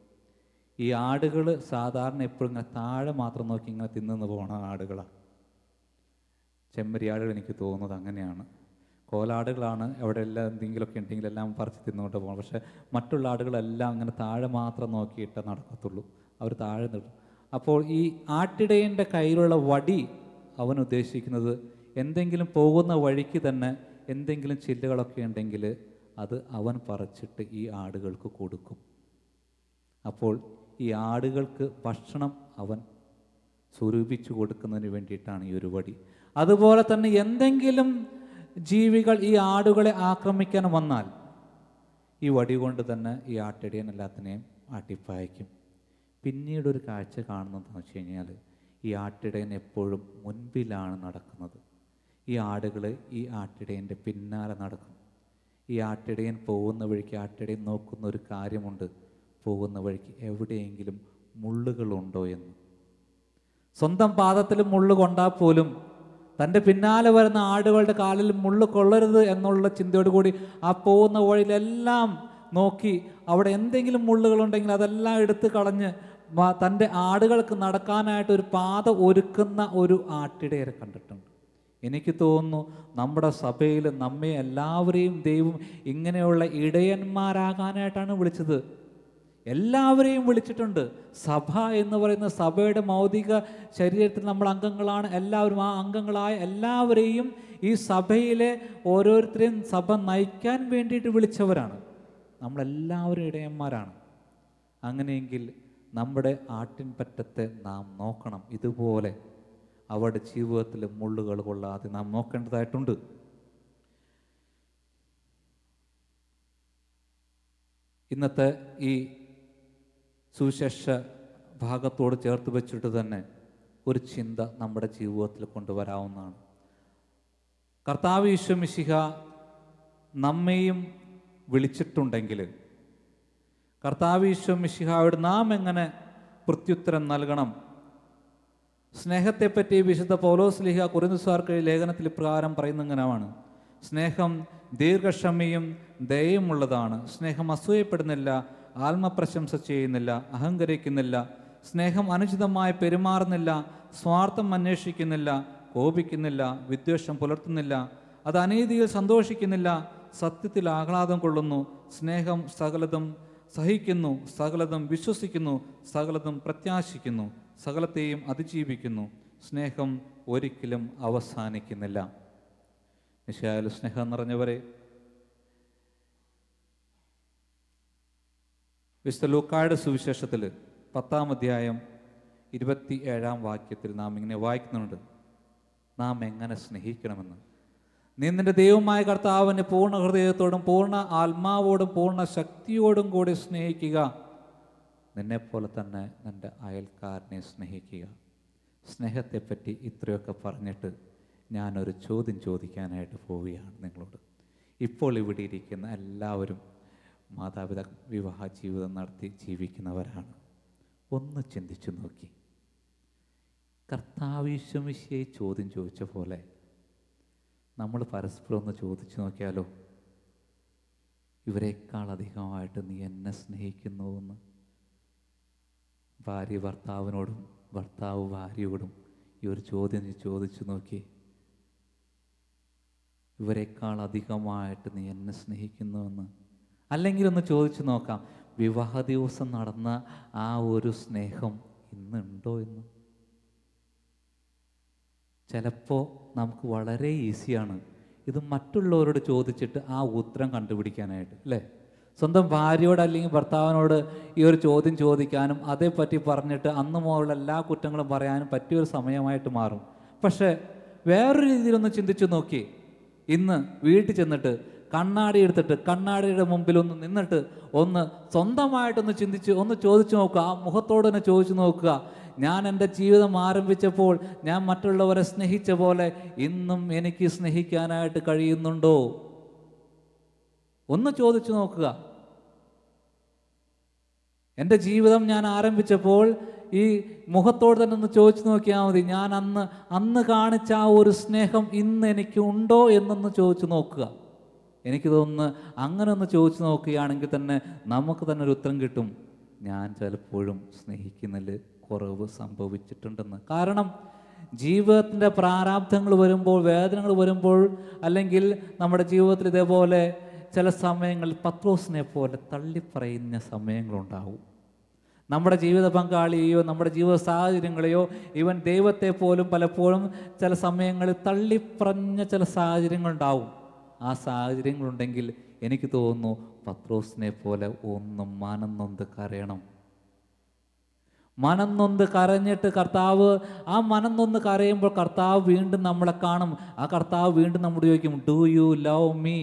ഈ ആടുകൾ സാധാരണ എപ്പോഴും ഇങ്ങനെ താഴെ മാത്രം നോക്കി ഇങ്ങനെ തിന്നു പോണ ആടുകളാണ് ചെമ്മരിയാടുകൾ എനിക്ക് തോന്നുന്നത് അങ്ങനെയാണ് കോലാടുകളാണ് അവിടെ എല്ലാം എന്തെങ്കിലുമൊക്കെ ഉണ്ടെങ്കിൽ എല്ലാം പറിച്ച് തിന്നുകൊണ്ട് പോകണം പക്ഷേ മറ്റുള്ള ആടുകളെല്ലാം അങ്ങനെ താഴെ മാത്രം നോക്കിയിട്ട് നടക്കത്തുള്ളൂ അവർ താഴെ നിൽക്കും അപ്പോൾ ഈ ആട്ടിടയൻ്റെ കയ്യിലുള്ള വടി അവൻ ഉദ്ദേശിക്കുന്നത് എന്തെങ്കിലും പോകുന്ന വഴിക്ക് തന്നെ എന്തെങ്കിലും ചില്ലുകളൊക്കെ ഉണ്ടെങ്കിൽ അത് അവൻ പറിച്ചിട്ട് ഈ ആടുകൾക്ക് കൊടുക്കും അപ്പോൾ ഈ ആടുകൾക്ക് ഭക്ഷണം അവൻ സ്വരൂപിച്ചു കൊടുക്കുന്നതിന് വേണ്ടിയിട്ടാണ് ഈ ഒരു വടി അതുപോലെ തന്നെ എന്തെങ്കിലും ജീവികൾ ഈ ആടുകളെ ആക്രമിക്കാൻ വന്നാൽ ഈ വടി കൊണ്ട് തന്നെ ഈ ആട്ടിടയൻ എല്ലാത്തിനെയും ആട്ടിപ്പായിക്കും പിന്നീട് ഒരു കാഴ്ച കാണുന്നതെന്ന് വെച്ച് കഴിഞ്ഞാൽ ഈ ആട്ടിടയൻ എപ്പോഴും മുൻപിലാണ് നടക്കുന്നത് ഈ ആടുകൾ ഈ ആട്ടിടയൻ്റെ പിന്നാലെ നടക്കും ഈ ആട്ടിടയൻ പോകുന്ന വഴിക്ക് ആട്ടിടയൻ നോക്കുന്ന ഒരു കാര്യമുണ്ട് പോകുന്ന വഴിക്ക് എവിടെയെങ്കിലും മുള്ളുകളുണ്ടോ എന്ന് സ്വന്തം പാദത്തിൽ മുള്ളു കൊണ്ടാൽ പോലും തൻ്റെ പിന്നാലെ വരുന്ന ആടുകളുടെ കാലിൽ മുള്ളു കൊള്ളരുത് എന്നുള്ള ചിന്തയോടുകൂടി ആ പോകുന്ന വഴിയിലെല്ലാം നോക്കി അവിടെ എന്തെങ്കിലും മുള്ളുകളുണ്ടെങ്കിൽ അതെല്ലാം എടുത്ത് കളഞ്ഞ് മ- തൻ്റെ ആടുകൾക്ക് നടക്കാനായിട്ട് ഒരു പാത ഒരുക്കുന്ന ഒരു ആട്ടിടയരെ കണ്ടിട്ടുണ്ട് എനിക്ക് തോന്നുന്നു നമ്മുടെ സഭയിൽ നമ്മെ എല്ലാവരെയും ദൈവം ഇങ്ങനെയുള്ള ഇടയന്മാരാകാനായിട്ടാണ് വിളിച്ചത് എല്ലാവരെയും വിളിച്ചിട്ടുണ്ട് സഭ എന്ന് പറയുന്ന സഭയുടെ മൗതിക ശരീരത്തിൽ നമ്മൾ അംഗങ്ങളാണ് എല്ലാവരും ആ അംഗങ്ങളായ എല്ലാവരെയും ഈ സഭയിലെ ഓരോരുത്തരെയും സഭ നയിക്കാൻ വേണ്ടിയിട്ട് വിളിച്ചവരാണ് നമ്മളെല്ലാവരും ഇടയന്മാരാണ് അങ്ങനെയെങ്കിൽ നമ്മുടെ ആട്ടിൻപറ്റത്തെ നാം നോക്കണം ഇതുപോലെ അവരുടെ ജീവിതത്തിൽ മുള്ളുകൾ കൊള്ളാതെ നാം നോക്കേണ്ടതായിട്ടുണ്ട് ഇന്നത്തെ ഈ സുവിശേഷ ഭാഗത്തോട് ചേർത്ത് വെച്ചിട്ട് തന്നെ ഒരു ചിന്ത നമ്മുടെ ജീവിതത്തിൽ കൊണ്ടുവരാവുന്നതാണ് കർത്താവ് ഈശ്വമിശിഹ നമ്മെയും വിളിച്ചിട്ടുണ്ടെങ്കിൽ കർത്താവ് ഈശ്വമിശിഹായോട് നാം എങ്ങനെ പ്രത്യുത്തരം നൽകണം സ്നേഹത്തെപ്പറ്റി വിശുദ്ധ പൗലോസ്ലിഹ കുരുന്നുസാർക്ക് ലേഖനത്തിൽ ഇപ്രകാരം പറയുന്നിങ്ങനെയാണ് സ്നേഹം ദീർഘക്ഷമയും ദയയുമുള്ളതാണ് സ്നേഹം അസൂയപ്പെടുന്നില്ല ആത്മപ്രശംസ ചെയ്യുന്നില്ല അഹങ്കരിക്കുന്നില്ല സ്നേഹം അനുചിതമായി പെരുമാറുന്നില്ല സ്വാർത്ഥം അന്വേഷിക്കുന്നില്ല കോപിക്കുന്നില്ല വിദ്വേഷം പുലർത്തുന്നില്ല അത് അനീതിയിൽ സന്തോഷിക്കുന്നില്ല സത്യത്തിൽ ആഹ്ലാദം കൊള്ളുന്നു സ്നേഹം സകലതും സഹിക്കുന്നു സകലതും വിശ്വസിക്കുന്നു സകലതും പ്രത്യാശിക്കുന്നു സകലത്തെയും അതിജീവിക്കുന്നു സ്നേഹം ഒരിക്കലും അവസാനിക്കുന്നില്ല നിശായാലും സ്നേഹം നിറഞ്ഞവരെ വിശുദ്ധ ലൂക്കായുടെ സുവിശേഷത്തിൽ പത്താം അധ്യായം ഇരുപത്തി ഏഴാം വാക്യത്തിൽ നാം ഇങ്ങനെ വായിക്കുന്നുണ്ട് നാം എങ്ങനെ സ്നേഹിക്കണമെന്ന് നീ നിന്റെ ദൈവമായ കർത്താവിനെ പൂർണ്ണ ഹൃദയത്തോടും പൂർണ്ണ ആത്മാവോടും പൂർണ്ണ ശക്തിയോടും കൂടി സ്നേഹിക്കുക നിന്നെപ്പോലെ തന്നെ നിൻ്റെ അയൽക്കാരനെ സ്നേഹിക്കുക സ്നേഹത്തെപ്പറ്റി ഇത്രയൊക്കെ പറഞ്ഞിട്ട് ഞാനൊരു ചോദ്യം ചോദിക്കാനായിട്ട് പോവുകയാണ് നിങ്ങളോട് ഇപ്പോൾ ഇവിടെ ഇരിക്കുന്ന എല്ലാവരും മാതാപിതാ വിവാഹ ജീവിതം നടത്തി ജീവിക്കുന്നവരാണ് ഒന്ന് ചിന്തിച്ചു നോക്കി കർത്താവിശ്വമിശയെ ചോദ്യം ചോദിച്ച പോലെ നമ്മൾ പരസ്പരം ഒന്ന് ചോദിച്ചു നോക്കിയാലോ ഇവരെക്കാൾ അധികമായിട്ട് നീ എന്നെ സ്നേഹിക്കുന്നുവെന്ന് ഭാര്യ ഭർത്താവിനോടും ഭർത്താവ് ഭാര്യയോടും ഈ ഒരു ചോദ്യം നീ ചോദിച്ചു നോക്കി ഇവരെക്കാൾ അധികമായിട്ട് നീ എന്നെ സ്നേഹിക്കുന്നുവെന്ന് അല്ലെങ്കിൽ ഒന്ന് ചോദിച്ചു നോക്കാം വിവാഹ ദിവസം നടന്ന ആ ഒരു സ്നേഹം ഇന്നുണ്ടോ എന്ന് ചിലപ്പോൾ നമുക്ക് വളരെ ഈസിയാണ് ഇത് മറ്റുള്ളവരോട് ചോദിച്ചിട്ട് ആ ഉത്തരം കണ്ടുപിടിക്കാനായിട്ട് അല്ലേ സ്വന്തം ഭാര്യയോട് അല്ലെങ്കിൽ ഭർത്താവിനോട് ഈ ഒരു ചോദ്യം ചോദിക്കാനും അതേപ്പറ്റി പറഞ്ഞിട്ട് അന്ന് മുതലുള്ള എല്ലാ കുറ്റങ്ങളും പറയാനും പറ്റിയൊരു സമയമായിട്ട് മാറും പക്ഷേ വേറൊരു രീതിയിലൊന്ന് ചിന്തിച്ചു നോക്കി ഇന്ന് വീട്ടിൽ ചെന്നിട്ട് കണ്ണാടി എടുത്തിട്ട് കണ്ണാടിയുടെ മുമ്പിൽ ഒന്ന് നിന്നിട്ട് ഒന്ന് സ്വന്തമായിട്ടൊന്ന് ചിന്തിച്ച് ഒന്ന് ചോദിച്ചു നോക്കുക ആ മുഖത്തോട് തന്നെ ചോദിച്ചു നോക്കുക ഞാൻ എൻ്റെ ജീവിതം ആരംഭിച്ചപ്പോൾ ഞാൻ മറ്റുള്ളവരെ സ്നേഹിച്ച പോലെ ഇന്നും എനിക്ക് സ്നേഹിക്കാനായിട്ട് കഴിയുന്നുണ്ടോ ഒന്ന് ചോദിച്ചു നോക്കുക എൻ്റെ ജീവിതം ഞാൻ ആരംഭിച്ചപ്പോൾ ഈ മുഖത്തോട് തന്നെ ഒന്ന് ചോദിച്ചു നോക്കിയാൽ മതി ഞാൻ അന്ന് അന്ന് കാണിച്ച ആ ഒരു സ്നേഹം ഇന്ന് എനിക്ക് ഉണ്ടോ എന്നൊന്ന് ചോദിച്ചു നോക്കുക എനിക്ക് തോന്നുന്നു അങ്ങനെ ഒന്ന് ചോദിച്ചു നോക്കുകയാണെങ്കിൽ തന്നെ നമുക്ക് തന്നെ ഒരു ഉത്തരം കിട്ടും ഞാൻ ചിലപ്പോഴും സ്നേഹിക്കുന്നതിൽ കുറവ് സംഭവിച്ചിട്ടുണ്ടെന്ന് കാരണം ജീവിതത്തിൻ്റെ പ്രാരാബ്ധങ്ങൾ വരുമ്പോൾ വേദനകൾ വരുമ്പോൾ അല്ലെങ്കിൽ നമ്മുടെ ജീവിതത്തിൽ ഇതേപോലെ ചില സമയങ്ങളിൽ പത്രോസിനെ പോലെ തള്ളിപ്പറയുന്ന സമയങ്ങളുണ്ടാവും നമ്മുടെ ജീവിത പങ്കാളിയെയോ നമ്മുടെ ജീവിത സാഹചര്യങ്ങളെയോ ഇവൻ ദൈവത്തെ പോലും പലപ്പോഴും ചില സമയങ്ങളിൽ തള്ളിപ്പറഞ്ഞ ചില സാഹചര്യങ്ങളുണ്ടാവും ആ സാഹചര്യങ്ങളുണ്ടെങ്കിൽ എനിക്ക് തോന്നുന്നു പത്രോസിനെ പോലെ ഒന്നും മനം നൊന്ത് കരയണം മനം നൊന്ത് കരഞ്ഞിട്ട് കർത്താവ് ആ മനം നൊന്ന് കരയുമ്പോൾ കർത്താവ് വീണ്ടും നമ്മളെ കാണും ആ കർത്താവ് വീണ്ടും നമ്മോട് ചോദിക്കും ഡു യു ലവ് മീ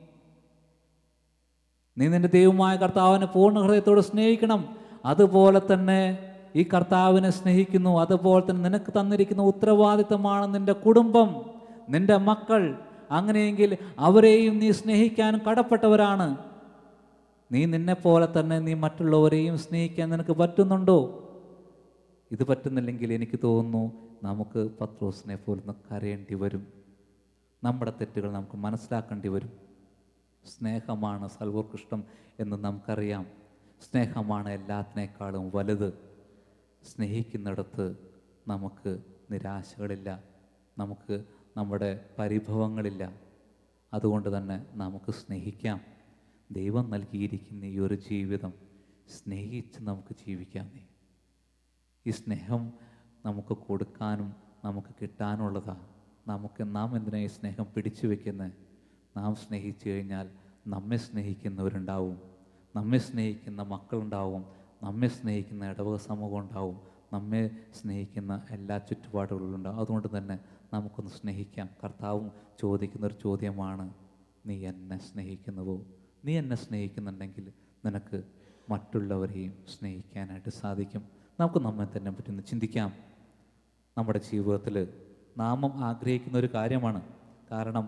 നീ നിന്റെ ദൈവമായ കർത്താവിനെ പൂർണ്ണ ഹൃദയത്തോട് സ്നേഹിക്കണം അതുപോലെ തന്നെ ഈ കർത്താവിനെ സ്നേഹിക്കുന്നു അതുപോലെ തന്നെ നിനക്ക് തന്നിരിക്കുന്ന ഉത്തരവാദിത്തമാണ് നിന്റെ കുടുംബം നിന്റെ മക്കൾ അങ്ങനെയെങ്കിൽ അവരെയും നീ സ്നേഹിക്കാൻ കടപ്പെട്ടവരാണ് നീ നിന്നെ പോലെ തന്നെ നീ മറ്റുള്ളവരെയും സ്നേഹിക്കാൻ നിനക്ക് പറ്റുന്നുണ്ടോ ഇത് പറ്റുന്നില്ലെങ്കിൽ എനിക്ക് തോന്നുന്നു നമുക്ക് പത്രോസിനെ പോലൊന്ന് കരയേണ്ടി വരും നമ്മുടെ തെറ്റുകൾ നമുക്ക് മനസ്സിലാക്കേണ്ടി വരും സ്നേഹമാണ് സർവോത്കൃഷ്ടം എന്ന് നമുക്കറിയാം സ്നേഹമാണ് എല്ലാത്തിനേക്കാളും വലുത് സ്നേഹിക്കുന്നിടത്ത് നമുക്ക് നിരാശകളില്ല നമുക്ക് നമ്മുടെ പരിഭവങ്ങളില്ല അതുകൊണ്ട് തന്നെ നമുക്ക് സ്നേഹിക്കാം ദൈവം നൽകിയിരിക്കുന്ന ഈ ഒരു ജീവിതം സ്നേഹിച്ച് നമുക്ക് ജീവിക്കാം നീ ഈ സ്നേഹം നമുക്ക് കൊടുക്കാനും നമുക്ക് കിട്ടാനുള്ളതാണ് നമുക്ക് നാം എന്തിനാ ഈ സ്നേഹം പിടിച്ചു വെക്കുന്നത് നാം സ്നേഹിച്ചു കഴിഞ്ഞാൽ നമ്മെ സ്നേഹിക്കുന്നവരുണ്ടാവും നമ്മെ സ്നേഹിക്കുന്ന മക്കളുണ്ടാവും നമ്മെ സ്നേഹിക്കുന്ന ഇടവക സമൂഹം ഉണ്ടാവും നമ്മെ സ്നേഹിക്കുന്ന എല്ലാ ചുറ്റുപാടുകളും ഉണ്ടാവും അതുകൊണ്ട് തന്നെ നമുക്കൊന്ന് സ്നേഹിക്കാം കർത്താവും ചോദിക്കുന്ന ഒരു ചോദ്യമാണ് നീ എന്നെ സ്നേഹിക്കുന്നുവോ നീ എന്നെ സ്നേഹിക്കുന്നുണ്ടെങ്കിൽ നിനക്ക് മറ്റുള്ളവരെയും സ്നേഹിക്കാനായിട്ട് സാധിക്കും നമുക്ക് നമ്മെ തന്നെ പറ്റി ഒന്ന് ചിന്തിക്കാം നമ്മുടെ ജീവിതത്തിൽ നാമം ആഗ്രഹിക്കുന്ന ഒരു കാര്യമാണ് കാരണം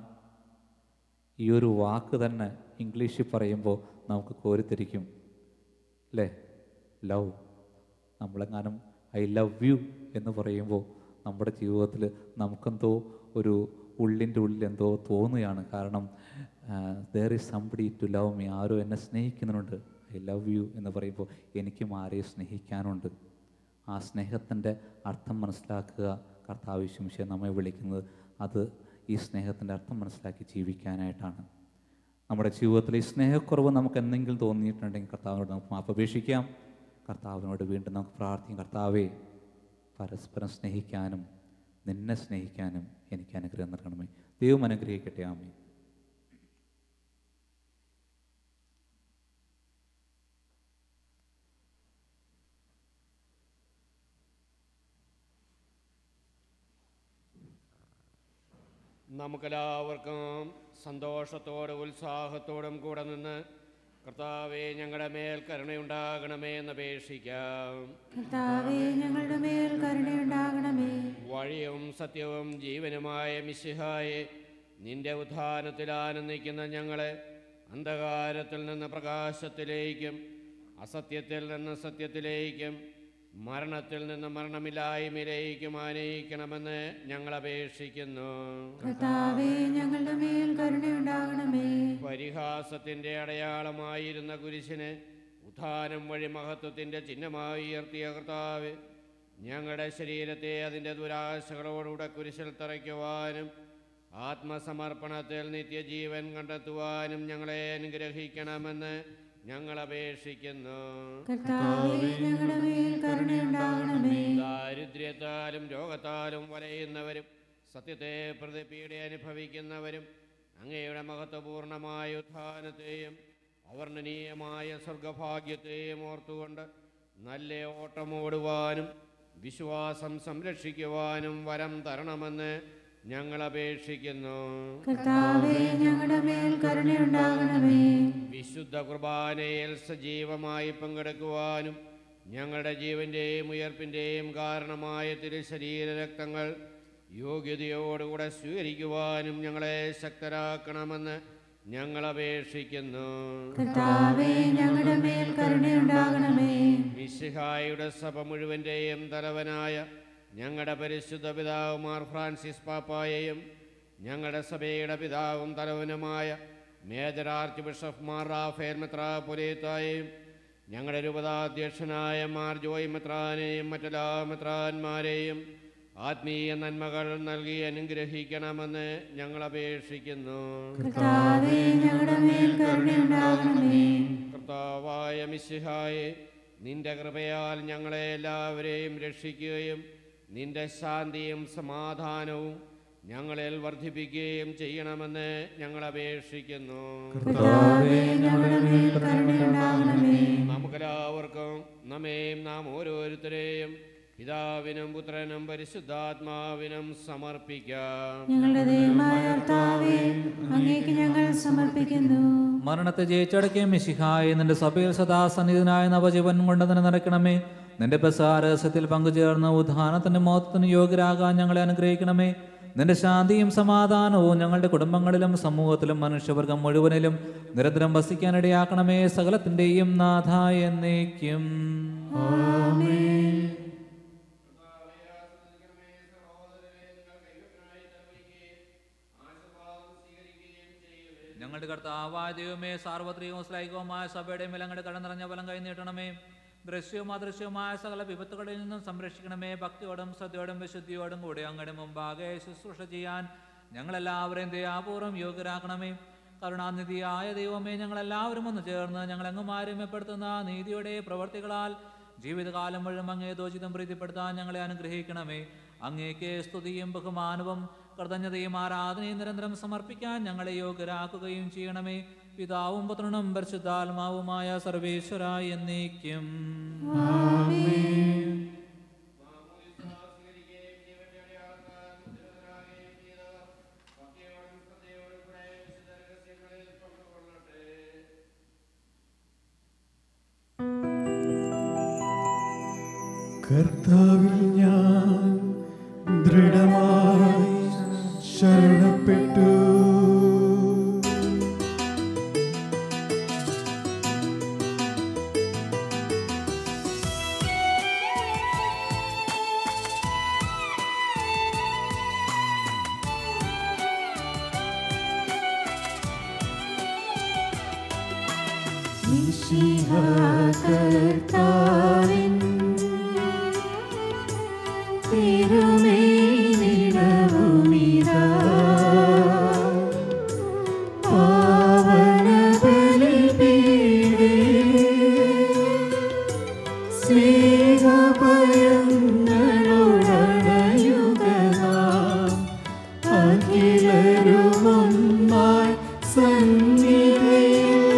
ഈ ഒരു വാക്ക് തന്നെ ഇംഗ്ലീഷിൽ പറയുമ്പോൾ നമുക്ക് കോരിത്തിരിക്കും അല്ലേ ലവ് നമ്മളെങ്ങാനും ഐ ലവ് യു എന്ന് പറയുമ്പോൾ നമ്മുടെ ജീവിതത്തിൽ നമുക്കെന്തോ ഒരു ഉള്ളിൻ്റെ ഉള്ളിൽ എന്തോ തോന്നുകയാണ് കാരണം there is somebody to love me ആരോ എന്നെ സ്നേഹിക്കുന്നുണ്ട് ഐ ലവ് യു എന്ന് പറയുമ്പോൾ എനിക്കും ആരെയും സ്നേഹിക്കാനുണ്ട് ആ സ്നേഹത്തിൻ്റെ അർത്ഥം മനസ്സിലാക്കുക കർത്താവ് ശംശയെ നമ്മെ വിളിക്കുന്നത് അത് ഈ സ്നേഹത്തിൻ്റെ അർത്ഥം മനസ്സിലാക്കി ജീവിക്കാനായിട്ടാണ് നമ്മുടെ ജീവിതത്തിൽ ഈ സ്നേഹക്കുറവ് നമുക്ക് എന്തെങ്കിലും തോന്നിയിട്ടുണ്ടെങ്കിൽ കർത്താവിനോട് നമുക്ക് മാപ്പ് അപേക്ഷിക്കാം കർത്താവിനോട് വീണ്ടും നമുക്ക് പ്രാർത്ഥിക്കാം കർത്താവേ പരസ്പരം സ്നേഹിക്കാനും നിന്നെ സ്നേഹിക്കാനും എനിക്ക് അനുഗ്രഹം നൽകണമേ ദൈവം അനുഗ്രഹിക്കട്ടെ ആമേ നമുക്കെല്ലാവർക്കും സന്തോഷത്തോടും ഉത്സാഹത്തോടും കൂടെ നിന്ന് കർത്താവെ ഞങ്ങളുടെ മേൽ കരുണയുണ്ടാകണമേ എന്ന് അപേക്ഷിക്കാം കർത്താവേ ഞങ്ങളുടെ മേൽ കരുണയുണ്ടാകണമേ വഴിയും സത്യവും ജീവനുമായ മിശിഹായെ നിന്റെ ഉത്ഥാനത്തിൽ ആനന്ദിക്കുന്ന ഞങ്ങളെ അന്ധകാരത്തിൽ നിന്ന് പ്രകാശത്തിലേക്കും അസത്യത്തിൽ നിന്ന് സത്യത്തിലേക്കും മരണത്തിൽ നിന്ന് മരണമില്ലായ്മയിലേക്കും ആനയിക്കണമെന്ന് ഞങ്ങൾ അപേക്ഷിക്കുന്നു കർത്താവേ ഞങ്ങളുടെ മേൽ കരുണയുണ്ടാകണമേ പരിഹാസത്തിന്റെ അടയാളമായിരുന്ന കുരിശിനെ ഉത്ഥാനം വഴി മഹത്വത്തിന്റെ ചിഹ്നമായി ഉയർത്തിയ കർത്താവ് ഞങ്ങളുടെ ശരീരത്തെ അതിൻ്റെ ദുരാശകളോടുകൂടെ കുരിശിൽ തറയ്ക്കുവാനും ആത്മസമർപ്പണത്തിൽ നിത്യജീവൻ കണ്ടെത്തുവാനും ഞങ്ങളെ അനുഗ്രഹിക്കണമെന്ന് ഞങ്ങൾ അപേക്ഷിക്കുന്നു കർത്താവേ ഞങ്ങളുടെ മേൽ കരുണയുണ്ടാകണമേ ദാരിദ്ര്യത്താലും രോഗത്താലും വലയുന്നവരും സത്യത്തെ പ്രതി പീഡ അനുഭവിക്കുന്നവരും അങ്ങയുടെ മഹത്വപൂർണമായ ഉത്ഥാനത്തെയും അവർണ്ണനീയമായ സ്വർഗഭാഗ്യത്തെയും ഓർത്തുകൊണ്ട് നല്ല ഓട്ടമോടുവാനും വിശ്വാസം സംരക്ഷിക്കുവാനും വരം തരണമെന്ന് ഞങ്ങൾ അപേക്ഷിക്കുന്നു കർത്താവേ ഞങ്ങളുടെ മേൽ കരുണയുണ്ടാകണമേ വിശുദ്ധ കുർബാനയിൽ സജീവമായി പങ്കെടുക്കുവാനും ഞങ്ങളുടെ ജീവന്റെയും ഉയർപ്പിന്റെയും കാരണമായ തിരുശരീര രക്തങ്ങൾ യോഗ്യതയോടുകൂടെ സ്വീകരിക്കുവാനും ഞങ്ങളെ ശക്തരാക്കണമെന്ന് ഞങ്ങൾ അപേക്ഷിക്കുന്നു കർത്താവേ ഞങ്ങളുടെ മേൽ കരുണയുണ്ടാകണമേ മിശിഹായുടെ സഭ മുഴുവൻ്റെയും തലവനായ ഞങ്ങളുടെ പരിശുദ്ധ പിതാവ് മാർ ഫ്രാൻസിസ് പാപ്പായെയും ഞങ്ങളുടെ സഭയുടെ പിതാവും തലവനുമായ major archbishop Mar Raphael മെത്രാപൊലീത്തായെയും ഞങ്ങളുടെ രൂപതാധ്യക്ഷനായ മാർ ജോയ് മെത്രാനെയും മറ്റെല്ലാ മെത്രാന്മാരെയും ആത്മീയ നന്മകൾ നൽകി അനുഗ്രഹിക്കണമെന്ന് ഞങ്ങൾ അപേക്ഷിക്കുന്നു കർത്താവേ ഞങ്ങളുടെ മേൽ കരുണയുണ്ടാകണമേ കർത്താവായ മിശിഹായെ നിന്റെ കൃപയാൽ ഞങ്ങളെ എല്ലാവരെയും രക്ഷിക്കുകയും നിന്റെ ശാന്തിയും സമാധാനവും ഞങ്ങളിൽ വർദ്ധിപ്പിക്കുകയും ചെയ്യണമെന്ന് ഞങ്ങൾ അപേക്ഷിക്കുന്നു കർത്താവേ ഞങ്ങളുടെ മേൽ കരുണയുണ്ടാകണമേ നമുക്കെല്ലാവർക്കും നമ്മെയും നാം ഓരോരുത്തരെയും പിതാവിനും പുത്രനും പരിശുദ്ധാത്മാവിനും സമർപ്പിക്കാം ഞങ്ങളുടെ ദൈവമായ കർത്താവേ അങ്ങേക്ക് ഞങ്ങൾ സമർപ്പിക്കുന്നു മരണത്തെ ജയിച്ചടക്കിയ മിശിഹായി നിന്റെ സഭയിൽ സദാ സന്നിധിനായ നവജീവൻ കൊണ്ട് തന്നെ നടക്കണമേ നിന്റെ പ്രസാരസത്തിൽ പങ്കുചേർന്ന് ഉദ്ധാനത്തിന്റെ മോത്തത്തിന് യോഗ്യരാകാൻ ഞങ്ങളെ അനുഗ്രഹിക്കണമേ നിന്റെ ശാന്തിയും സമാധാനവും ഞങ്ങളുടെ കുടുംബങ്ങളിലും സമൂഹത്തിലും മനുഷ്യവർഗം മുഴുവനിലും നിരന്തരം വസിക്കാനിടയാക്കണമേ സകലത്തിന്റെയും നാഥ എന്നേക്കും ഞങ്ങളുടെ കർത്താവായ ദൈവമേ സാർവത്രികവും ശ്ലൈകവുമായ സഭയുടെ മേലങ്ങളുടെ കട നിറഞ്ഞ ഫലം കൈ നീട്ടണമേ ദൃശ്യവും അദൃശ്യവുമായ സകല വിപത്തുകളിൽ നിന്നും സംരക്ഷിക്കണമേ ഭക്തിയോടും ശ്രദ്ധയോടും വിശുദ്ധിയോടും കൂടി അങ്ങയുടെ മുമ്പാകെ ശുശ്രൂഷ ചെയ്യാൻ ഞങ്ങളെല്ലാവരെയും ദയാപൂർവ്വം യോഗ്യരാക്കണമേ കരുണാനിധിയായ ദൈവമേ ഞങ്ങളെല്ലാവരും ഒന്ന് ചേർന്ന് ഞങ്ങളെങ്ങും ആരുമ്യപ്പെടുത്തുന്ന നീതിയുടെ പ്രവർത്തികളാൽ ജീവിതകാലം മുഴുവൻ അങ്ങേ ദോഷിതം പ്രീതിപ്പെടുത്താൻ ഞങ്ങളെ അനുഗ്രഹിക്കണമേ അങ്ങേക്ക് സ്തുതിയും ബഹുമാനവും കൃതജ്ഞതയും ആരാധനയും നിരന്തരം സമർപ്പിക്കാൻ ഞങ്ങളെ യോഗ്യരാക്കുകയും ചെയ്യണമേ പിതാവും പുത്രനും പരിശുദ്ധാത്മാവുമായ സർവേശ്വര എന്നേക്കും കർത്താവിൽ ഞാൻ ദൃഢമായി ശരണപ്പെട്ടു കർത്താവിൻ തിരുമേനിടവുമിതാ പാവനബലിപീഠേ സ്നേഹഭയങ്ങളുടനയുഗനാം അഖിലരുമൊന്നായി സന്നിധിയിൽ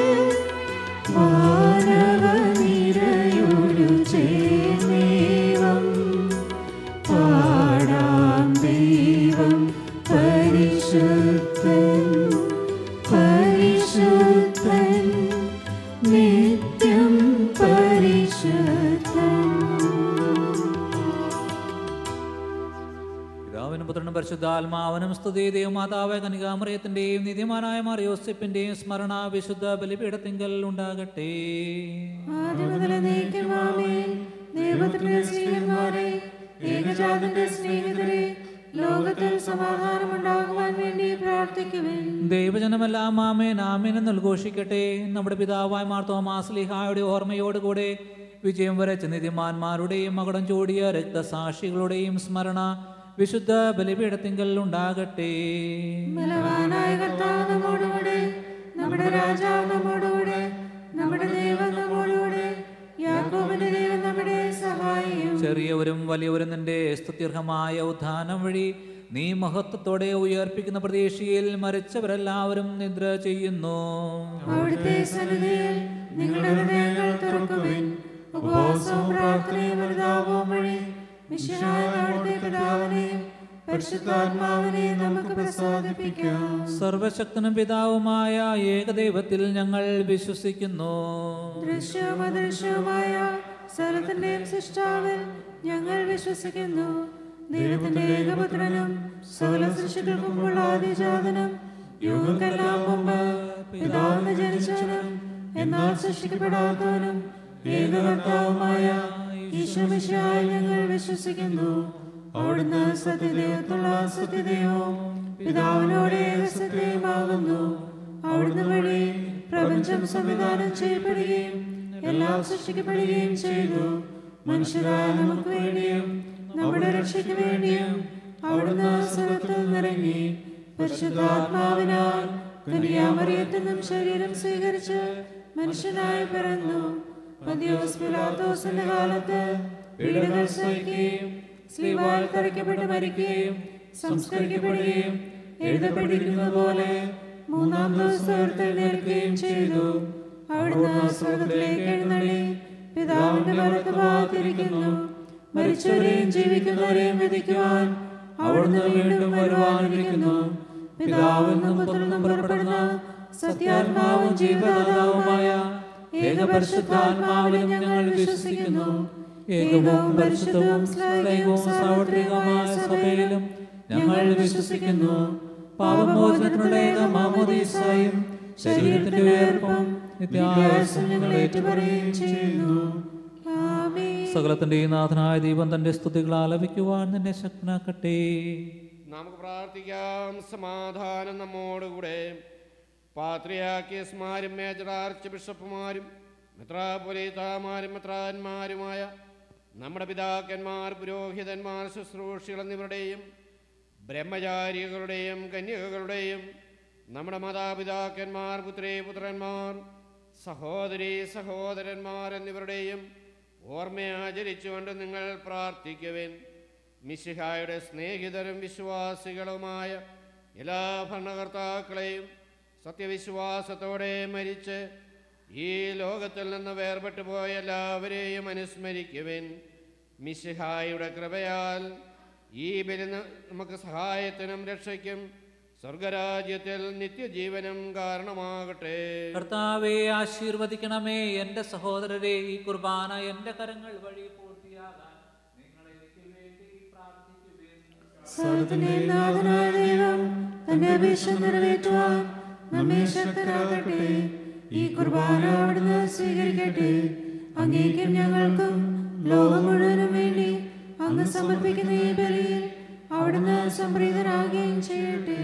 മാനവനിരയൊരു ചേർന്നേവം പാടാം ദൈവം പരിശുദ്ധൻ പരിശുദ്ധൻ നിത്യം പരിശുദ്ധൻ പിതാവിനും പുത്രനും പരിശുദ്ധാത്മാവനും സ്തുതി ദൈവമാതാവ് കനികാമറിയത്തിന്റെയും നിധിമാനായ മറിയോസിപ്പിന്റെയും സ്മരണ വിശുദ്ധ ബലിപീഠത്തിങ്കൽ ഉണ്ടാകട്ടെ ആദ്യം മുതൽ എന്നേക്കും ആമേൻ. ദൈവത്തിന്റെ സ്നേഹന്മാരെ ഏകജാതന്റെ സ്നേഹിതരെ ലോകത്തിൽ സമാധാനമുണ്ടാകുവാൻ വേണ്ടി പ്രാർത്ഥിക്കുവിൻ ദൈവജനമെല്ലാം ആമേൻ ആമേൻ എന്ന് ഉദ്ഘോഷിക്കട്ടെ നമ്മുടെ പിതാവായ മാർത്തോമാസ്ലിഹായുടെ ഓർമ്മയോടുകൂടെ വിജയം വരച്ച നിധിമാന്മാരുടെയും മകുടം ചൂടിയ രക്തസാക്ഷികളുടെയും സ്മരണ വിശുദ്ധ ബലിപീഠത്തിങ്കൽ ഉണ്ടാകട്ടെ ബലവാനായ കർത്താവ് നമ്മോടുകൂടെ നമ്മുടെ രാജാവ് നമ്മോടുകൂടെ നമ്മുടെ ദൈവം നമ്മോടുകൂടെ യാക്കോബിന്റെ ദൈവം നമ്മുടെ സഹായിയും ചെറിയവരും വലിയവരും നിന്റെ സ്തുത്യർഹമായ ഉദ്ധാനം വഴി നീ മഹത്വത്തോടെ ഉയർപ്പിക്കുന്ന പ്രതീക്ഷയിൽ മരിച്ചവരെല്ലാവരും നിദ്ര ചെയ്യുന്നു അവിടുത്തെ സന്നിധിയിൽ നിങ്ങളുടെ ഹൃദയങ്ങൾ തുറക്കുവിൻ ഉപവാസവും പ്രാർത്ഥനയും അനുതാപവും വഴി വിശ്വനായ അവിടുത്തെ പിതാവിനെയും പരിശുദ്ധാത്മാവിനെയും നമുക്ക് പ്രസാദിപ്പിക്കാം സർവശക്തനും പിതാവുമായ ഏകദൈവത്തിൽ ഞങ്ങൾ വിശ്വസിക്കുന്നു ദൃശ്യവും അദൃശ്യവുമായ സ്ഥലത്തിന്റെയും സൃഷ്ടാവിൽ ഞങ്ങൾ വിശ്വസിക്കുന്നു ദൈവത്തിന്റെ ഏകപുത്രനും സകല സൃഷ്ടികൾക്കുമുള്ള ആദിജാതനും യുഗങ്ങൾക്കെല്ലാം മുമ്പ് പിതാവിന് ജനിച്ചവനും എന്നാൽ സൃഷ്ടിക്കപ്പെടാത്തവനും ഏകകർത്താവുമായ ഈശ്വമിശായി ഞങ്ങൾ വിശ്വസിക്കുന്നു അവിടുന്ന് സത്യദൈവത്തുള്ള സത്യദൈവവും പിതാവിനോട് ഏകസത്യമാകുന്നു അവിടുന്ന് വഴി പ്രപഞ്ചം സംവിധാനം ചെയ്യപ്പെടുകയും എല്ലാം സൃഷ്ടിക്കപ്പെടുകയും ചെയ്തു മനുഷ്യരായ നമുക്ക് വേണ്ടിയും നമ്മുടെ രക്ഷയ്ക്ക് വേണ്ടിയും അവിടുന്ന് സ്വർഗത്തിൽ നിറങ്ങി പരിശുദ്ധാത്മാവിനാൽ കന്യാമറിയത്തിൽ നിന്നും ശരീരം സ്വീകരിച്ച് മനുഷ്യനായി പിറന്നു പതിയോസ് പിലാത്തോസിന്റെ കാലത്ത് പീഡകൾ സഹിക്കുകയും സ്ലീവാൽ തറയ്ക്കപ്പെട്ട് മരിക്കുകയും സംസ്കരിക്കപ്പെടുകയും എഴുതപ്പെട്ടിരിക്കുന്നത് പോലെ മൂന്നാം ദിവസം ഉയർത്തെഴുന്നേൽക്കുകയും ചെയ്തു അവിടുന്ന് സ്വർഗത്തിലേക്ക് എഴുന്നള്ളി പിതാവിന്റെ വലത്ത് ഭാഗത്തിരിക്കുന്നു മരിച്ചവരെയും ജീവിക്കുന്നവരെയും വിധിക്കുവാൻ അവിടുന്ന് വീണ്ടും വരുവാനിരിക്കുന്നു പിതാവിൽ നിന്നും പുത്രനിൽ നിന്നും പുറപ്പെടുന്ന സത്യാത്മാവും ജീവദാതാവുമായ ഏകപരിശുദ്ധാത്മാവിലും ഞങ്ങൾ വിശ്വസിക്കുന്നു ഏകവും പരിശുദ്ധവും സ്ലൈകവും സാർവത്രികവുമായ സഭയിലും ഞങ്ങൾ വിശ്വസിക്കുന്നു പാപമോചനത്തിനുള്ള ഏക മാമോദീസായും ശരീരത്തിന്റെ ഉയർപ്പും നിത്യായുസ്സും ഞങ്ങൾ ഏറ്റുപറയുകയും ചെയ്യുന്നു ആമേൻ സകലത്തിന്റെ നാഥനായ ദൈവം തന്റെ സ്തുതികൾ ആലപിക്കുവാൻ നിന്നെ ശക്തനാക്കട്ടെ നമുക്ക് പ്രാർത്ഥിക്കാം സമാധാനം നമ്മോടുകൂടെ പാത്രിയാക്കിയസ്മാരും മേജർ ആർച്ച് ബിഷപ്പുമാരും മെത്രാപൊലീതാമാരും മെത്രാന്മാരുമായ നമ്മുടെ പിതാക്കന്മാർ പുരോഹിതന്മാർ ശുശ്രൂഷികൾ എന്നിവരുടെയും ബ്രഹ്മചാരികളുടെയും കന്യകകളുടെയും നമ്മുടെ മാതാപിതാക്കന്മാർ പുത്രേ പുത്രന്മാർ സഹോദരി സഹോദരന്മാർ എന്നിവരുടെയും ഓർമ്മയാചരിച്ചുകൊണ്ട് നിങ്ങൾ പ്രാർത്ഥിക്കുവിൻ മിശിഹായുടെ സ്നേഹിതരും വിശ്വാസികളുമായ എല്ലാ ഭരണകർത്താക്കളെയും സത്യവിശ്വാസത്തോടെ മരിച്ച് ഈ ലോകത്തിൽ നിന്ന് വേർപെട്ടു പോയ എല്ലാവരെയും അനുസ്മരിക്കുവിൻ മിശിഹായുടെ കൃപയാൽ ഈ ബലി ന- നമുക്ക് സഹായത്തിനും രക്ഷയ്ക്കും സ്വർഗരാജ്യത്തിൽ നിത്യജീവനും കാരണമാകട്ടെ കർത്താവെ ആശീർവദിക്കണമേ എൻ്റെ സഹോദരരെ ഈ കുർബാന എൻ്റെ കരങ്ങൾ വഴി പൂർത്തിയാകാൻ നിങ്ങൾ എനിക്ക് വേണ്ടി പ്രാർത്ഥിക്കുവിൻ സർവ്വത്തിന്റെ നാഥനായ ദൈവം തന്റെ അപേക്ഷ നിറവേറ്റുവാൻ നമ്മെ ശക്തരാകട്ടെ ഈ കുർബാന അവിടുന്ന് സ്വീകരിക്കട്ടെ അങ്ങേക്കും ഞങ്ങൾക്കും ലോകം മുഴുവനും വേണ്ടി അങ്ങ് സമർപ്പിക്കുന്ന ഈ ബലിയിൽ അവിടുന്ന് സംപ്രീതരാകുകയും ചെയ്യട്ടെ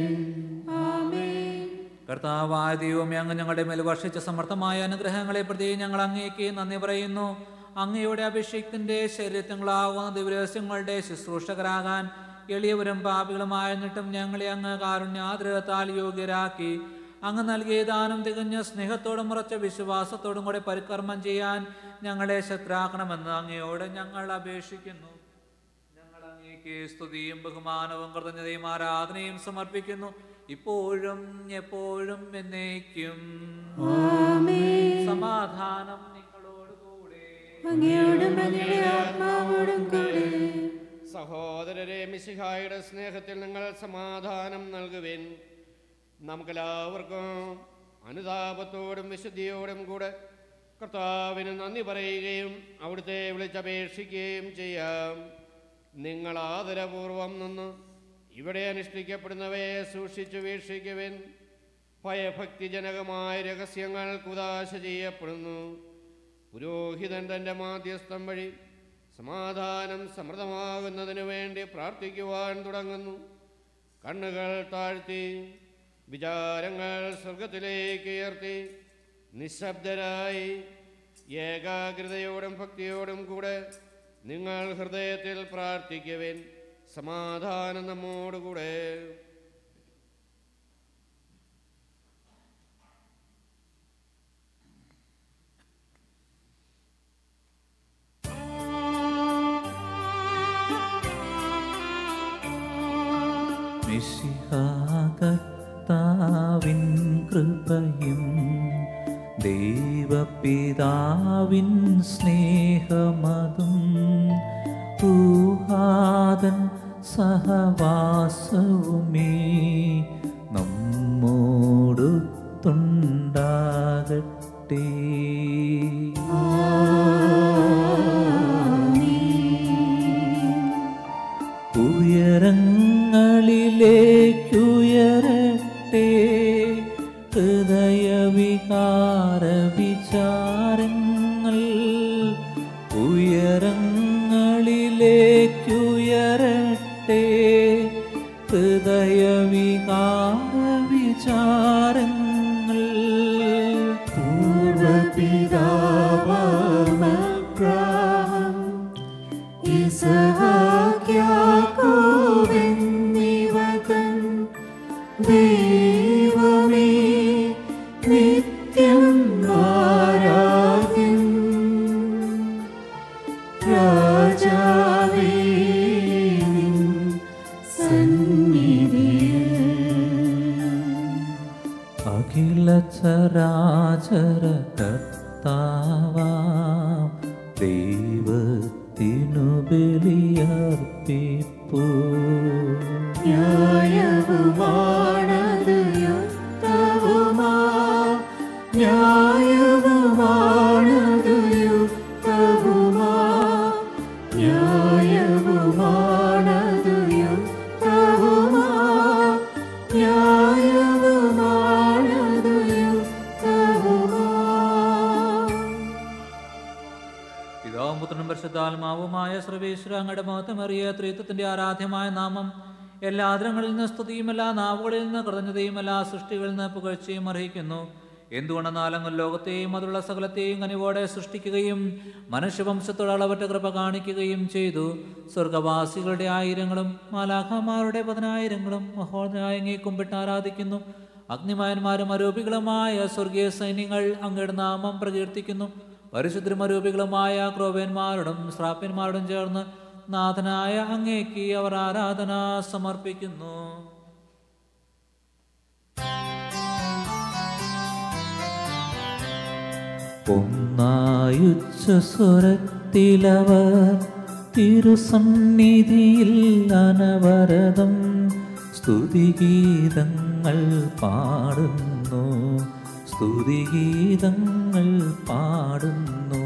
ആമേൻ കർത്താവായ ദൈവമേ അങ്ങ് ഞങ്ങളുടെ മേൽ വർഷിച്ച സമർത്ഥമായ അനുഗ്രഹങ്ങളെ പ്രതി ഞങ്ങൾ അങ്ങേക്ക് നന്ദി പറയുന്നു അങ്ങയുടെ അഭിഷേകത്തിന്റെ ശരീരത്തിങ്ങളാവുന്ന ദിവരഹസ്യങ്ങളുടെ ശുശ്രൂഷകരാകാൻ എളിയവരും പാപികളുമായിരുന്നിട്ടും ഞങ്ങളെ അങ്ങ് കാരുണ്യാദ്രഹത്താൽ യോഗ്യരാക്കി അങ്ങ് നൽകിയ ദാനം തികഞ്ഞ സ്നേഹത്തോടും ഉറച്ച വിശ്വാസത്തോടും കൂടെ പരികർമ്മം ചെയ്യാൻ ഞങ്ങളെ ശത്രാക്കണമെന്ന് അങ്ങയോട് ഞങ്ങൾ അപേക്ഷിക്കുന്നു ഞങ്ങൾ അങ്ങേക്ക് സ്തുതിയും ബഹുമാനവും കൃതജ്ഞതയും ആരാധനയും സമർപ്പിക്കുന്നു ഇപ്പോഴും എപ്പോഴും എന്നേക്കും ആമേൻ സമാധാനം നിങ്ങളോടുകൂടെ അങ്ങയോടും അങ്ങയുടെ ആത്മാവോടും കൂടെ സഹോദരരെ മിശിഹായുടെ സ്നേഹത്തിൽ നിങ്ങൾ സമാധാനം നൽകുവിൻ നമുക്കെല്ലാവർക്കും അനുതാപത്തോടും വിശുദ്ധിയോടും കൂടെ കർത്താവിന് നന്ദി പറയുകയും അവിടുത്തെ വിളിച്ചപേക്ഷിക്കുകയും ചെയ്യാം നിങ്ങൾ ആദരപൂർവം നിന്ന് ഇവിടെ അനുഷ്ഠിക്കപ്പെടുന്നവയെ സൂക്ഷിച്ചു വീക്ഷിക്കുവിൻ ഭയഭക്തിജനകമായ രഹസ്യങ്ങൾ കുദാശ ചെയ്യപ്പെടുന്നു പുരോഹിതൻ തൻ്റെ മാധ്യസ്ഥം വഴി സമാധാനം സമൃദ്ധമാകുന്നതിനു വേണ്ടി പ്രാർത്ഥിക്കുവാൻ തുടങ്ങുന്നു കണ്ണുകൾ താഴ്ത്തി വിചാരങ്ങൾ സ്വർഗത്തിലേക്ക് ഉയർത്തി നിശബ്ദരായി ഏകാഗ്രതയോടും ഭക്തിയോടും കൂടെ നിങ്ങൾ ഹൃദയത്തിൽ പ്രാർത്ഥിക്കുവിൻ സമാധാനം നമ്മോടുകൂടെ കർത്താവിൻ കൃപയും ദൈവപിതാവിൻ സ്നേഹമതും ൂഹാദൻ സഹവാസവുമേ നമ്മോടൊത്തുണ്ടാകട്ടെ ഉയരങ്ങളിലേക്കുയരട്ടെ ഹൃദയവികാര വിചാരങ്ങൾ ഉയരങ്ങളിലേക്കുയരട്ടെ ഹൃദയവികാര വിചാരങ്ങൾ പൂർവപിതാവാമബ്രാഹം ഇസഹാക്യാക്കോവെന്നിവതൻ ദൈവമേ നിത്യം ആരാധ്യൻ രാജാവേ നിൻ സന്നിധിയിൽ അഖില ചരാചര കർത്താവാം ദൈവത്തിനു ബലിയർപ്പിപ്പൂ ന്യായവുമാണത് യുക്തവുമാ ന്യായവുമാണത് യുക്തവുമാ ന്യായവുമാണത് യുക്തവുമാ ന്യായവുമാണത് യുക്തവുമാ പിതാവും പുത്രനും പരിശുദ്ധാത്മാവുമായ സർവേശ്വര അങ്ങയുടെ മഹത്വമേറിയ ത്രിത്വത്തിന്റെ ആരാധ്യമായ നാമം എല്ലാ ആദരങ്ങളിൽ നിന്ന് സ്തുതിയും എല്ലാ നാവുകളിൽ നിന്ന് കൃതജ്ഞതയും എല്ലാ സൃഷ്ടികളിൽ നിന്ന് പുകഴ്ചയും അർഹിക്കുന്നു എന്തുകൊണ്ടെന്നാൽ അങ്ങ് ലോകത്തെയും അതിലുള്ള സകലത്തെയും കനിവോടെ സൃഷ്ടിക്കുകയും മനുഷ്യവംശത്തോട് അളവറ്റ കൃപ കാണിക്കുകയും ചെയ്തു സ്വർഗവാസികളുടെ ആയിരങ്ങളും മാലാഖമാരുടെ പതിനായിരങ്ങളും മഹോദരായ അങ്ങേ കുമ്പിട്ട് ആരാധിക്കുന്നു അഗ്നിമാന്മാരും അരൂപികളുമായ സ്വർഗീയ സൈന്യങ്ങൾ അങ്ങയുടെ നാമം പ്രകീർത്തിക്കുന്നു പരിശുദ്ധമരൂപികളുമായ ക്രോവേന്മാരോടും ശ്രാപ്യന്മാരോടും ചേർന്ന് നാഥനായ അങ്ങേക്ക് അവർ ആരാധന സമർപ്പിക്കുന്നു ഒന്നായുച്ച സ്വരത്തിലവർ തിരുസന്നിധിയിൽ അനവരതം സ്തുതിഗീതങ്ങൾ പാടുന്നു സ്തുതിഗീതങ്ങൾ പാടുന്നു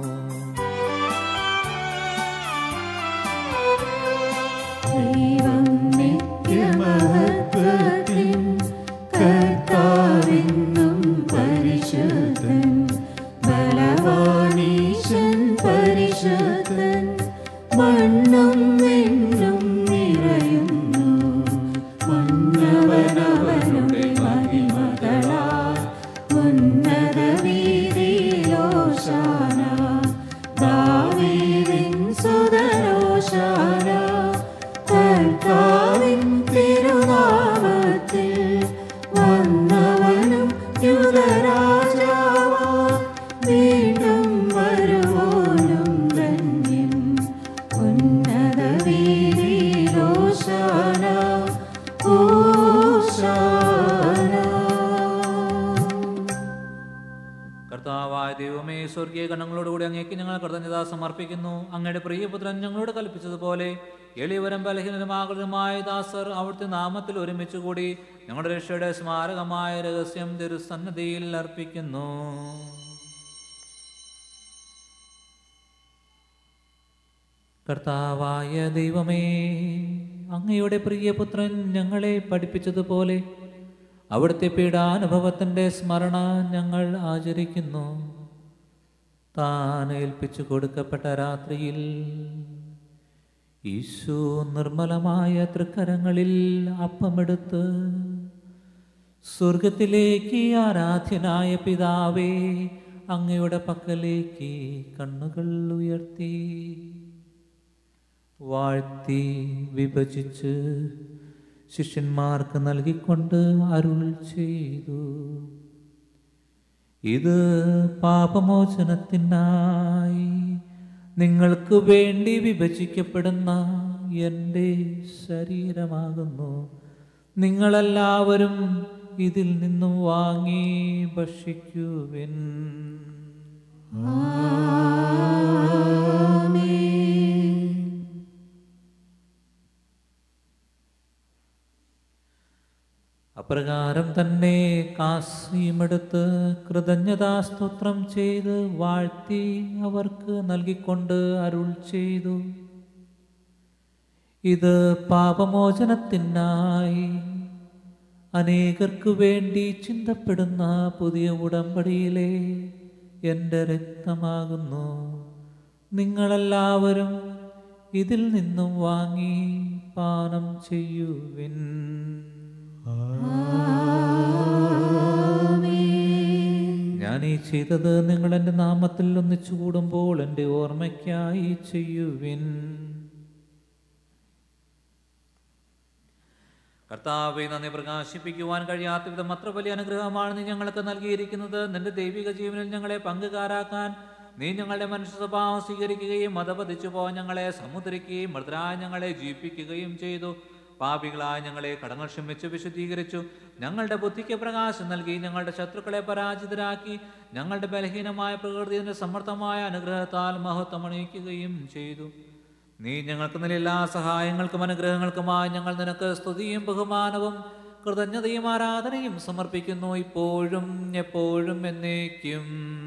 ദൈവം നിത്യമഹത്വത്തിൻ കർത്താവെന്നും പരിശുദ്ധൻ ബലവാനീശൻ പരിശുദ്ധൻ മണ്ണും വിണ്ണും നിറയുന്നു മന്നവനവനുടെ മഹിമകളാൽ ഉന്നത വീതിയിലോശാന ദാവീദിൻ സുതരോശാന കർത്താവിൻ തിരുനാമത്തിൽ വന്നവനും യുഗരാജാവാ വീണ്ടും വരുവോനും ധന്യം ഉന്നത വീതിയിലോശാന ഓശാന കർത്താവായ ദൈവമേ സ്വർഗീയ ഗണങ്ങളോടുകൂടി അങ്ങേക്ക് ഞങ്ങൾ കൃതജ്ഞത സമർപ്പിക്കുന്നു അങ്ങയുടെ പ്രിയപുത്രൻ ഞങ്ങളോട് കൽപ്പിച്ചതുപോലെ എളിയവരും ബലഹീനരുമാകൃതമായ ദാസർ അവിടുത്തെ നാമത്തിൽ ഒരുമിച്ച് കൂടി ഞങ്ങളുടെ രക്ഷയുടെ സ്മാരകമായ രഹസ്യം തിരുസന്നതിയിൽ അർപ്പിക്കുന്നു കർത്താവായ ദൈവമേ അങ്ങയുടെ പ്രിയപുത്രൻ ഞങ്ങളെ പഠിപ്പിച്ചതുപോലെ അവിടുത്തെ പീഡാനുഭവത്തിൻ്റെ സ്മരണ ഞങ്ങൾ ആചരിക്കുന്നു താൻ ഏൽപ്പിച്ചു കൊടുക്കപ്പെട്ട രാത്രിയിൽ ഈശോ നിർമ്മലമായ തൃക്കരങ്ങളിൽ അപ്പമെടുത്ത് സ്വർഗത്തിലേക്ക് ആരാധ്യനായ പിതാവേ അങ്ങയുടെ പക്കലേക്ക് കണ്ണുകൾ ഉയർത്തി വാഴ്ത്തി വിഭജിച്ച് ശിഷ്യന്മാർക്ക് നൽകിക്കൊണ്ട് അരുൾ ചെയ്തു ഇത് പാപമോചനത്തിനായി നിങ്ങൾക്ക് വേണ്ടി വിഭജിക്കപ്പെടുന്ന എൻ്റെ ശരീരമാകുന്നു നിങ്ങളെല്ലാവരും ഇതിൽ നിന്നും വാങ്ങി ഭക്ഷിക്കുവിൻ അപ്രകാരം തന്നെ കാസിയുമെടുത്ത് കൃതജ്ഞതാസ്തോത്രം ചെയ്ത് വാഴ്ത്തി അവർക്ക് നൽകിക്കൊണ്ട് അരുൾ ചെയ്തു ഇത് പാപമോചനത്തിനായി അനേകർക്കു വേണ്ടി ചിന്തപ്പെടുന്ന പുതിയ ഉടമ്പടിയിലെ എൻ്റെ രക്തമാകുന്നു നിങ്ങളെല്ലാവരും ഇതിൽ നിന്നും വാങ്ങി പാനം ചെയ്യുവിൻ ഞാൻ ഈ ചെയ്തത് നിങ്ങൾ എൻ്റെ നാമത്തിൽ ഒന്നിച്ചു കൂടുമ്പോൾ എൻ്റെ ഓർമ്മയ്ക്കായി ചെയ്യുവിൻ കർത്താവെ നന്ദി പ്രകാശിപ്പിക്കുവാൻ കഴിയാത്ത വിധം അത്ര വലിയ അനുഗ്രഹമാണ് നീ ഞങ്ങൾക്ക് നൽകിയിരിക്കുന്നത് നിന്റെ ദൈവിക ജീവനിൽ ഞങ്ങളെ പങ്കുകാരാക്കാൻ നീ ഞങ്ങളുടെ മനുഷ്യ സ്വഭാവം സ്വീകരിക്കുകയും മതപതിച്ചു പോകാൻ ഞങ്ങളെ സമുദ്രിക്കുകയും മൃതരായ ഞങ്ങളെ ജീവിപ്പിക്കുകയും ചെയ്തു പാപികളായ ഞങ്ങളെ കടങ്ങൾ ക്ഷമിച്ച് വിശുദ്ധീകരിച്ചു ഞങ്ങളുടെ ബുദ്ധിക്ക് പ്രകാശം നൽകി ഞങ്ങളുടെ ശത്രുക്കളെ പരാജിതരാക്കി ഞങ്ങളുടെ ബലഹീനമായ പ്രകൃതിയുടെ സമർത്ഥമായ അനുഗ്രഹത്താൽ മഹത്വം അണിയിക്കുകയും ചെയ്തു നീ ഞങ്ങൾക്ക് നൽകിയ എല്ലാ സഹായങ്ങൾക്കും അനുഗ്രഹങ്ങൾക്കുമായി ഞങ്ങൾ നിനക്ക് സ്തുതിയും ബഹുമാനവും കൃതജ്ഞതയും ആരാധനയും സമർപ്പിക്കുന്നു ഇപ്പോഴും എപ്പോഴും എന്നേക്കും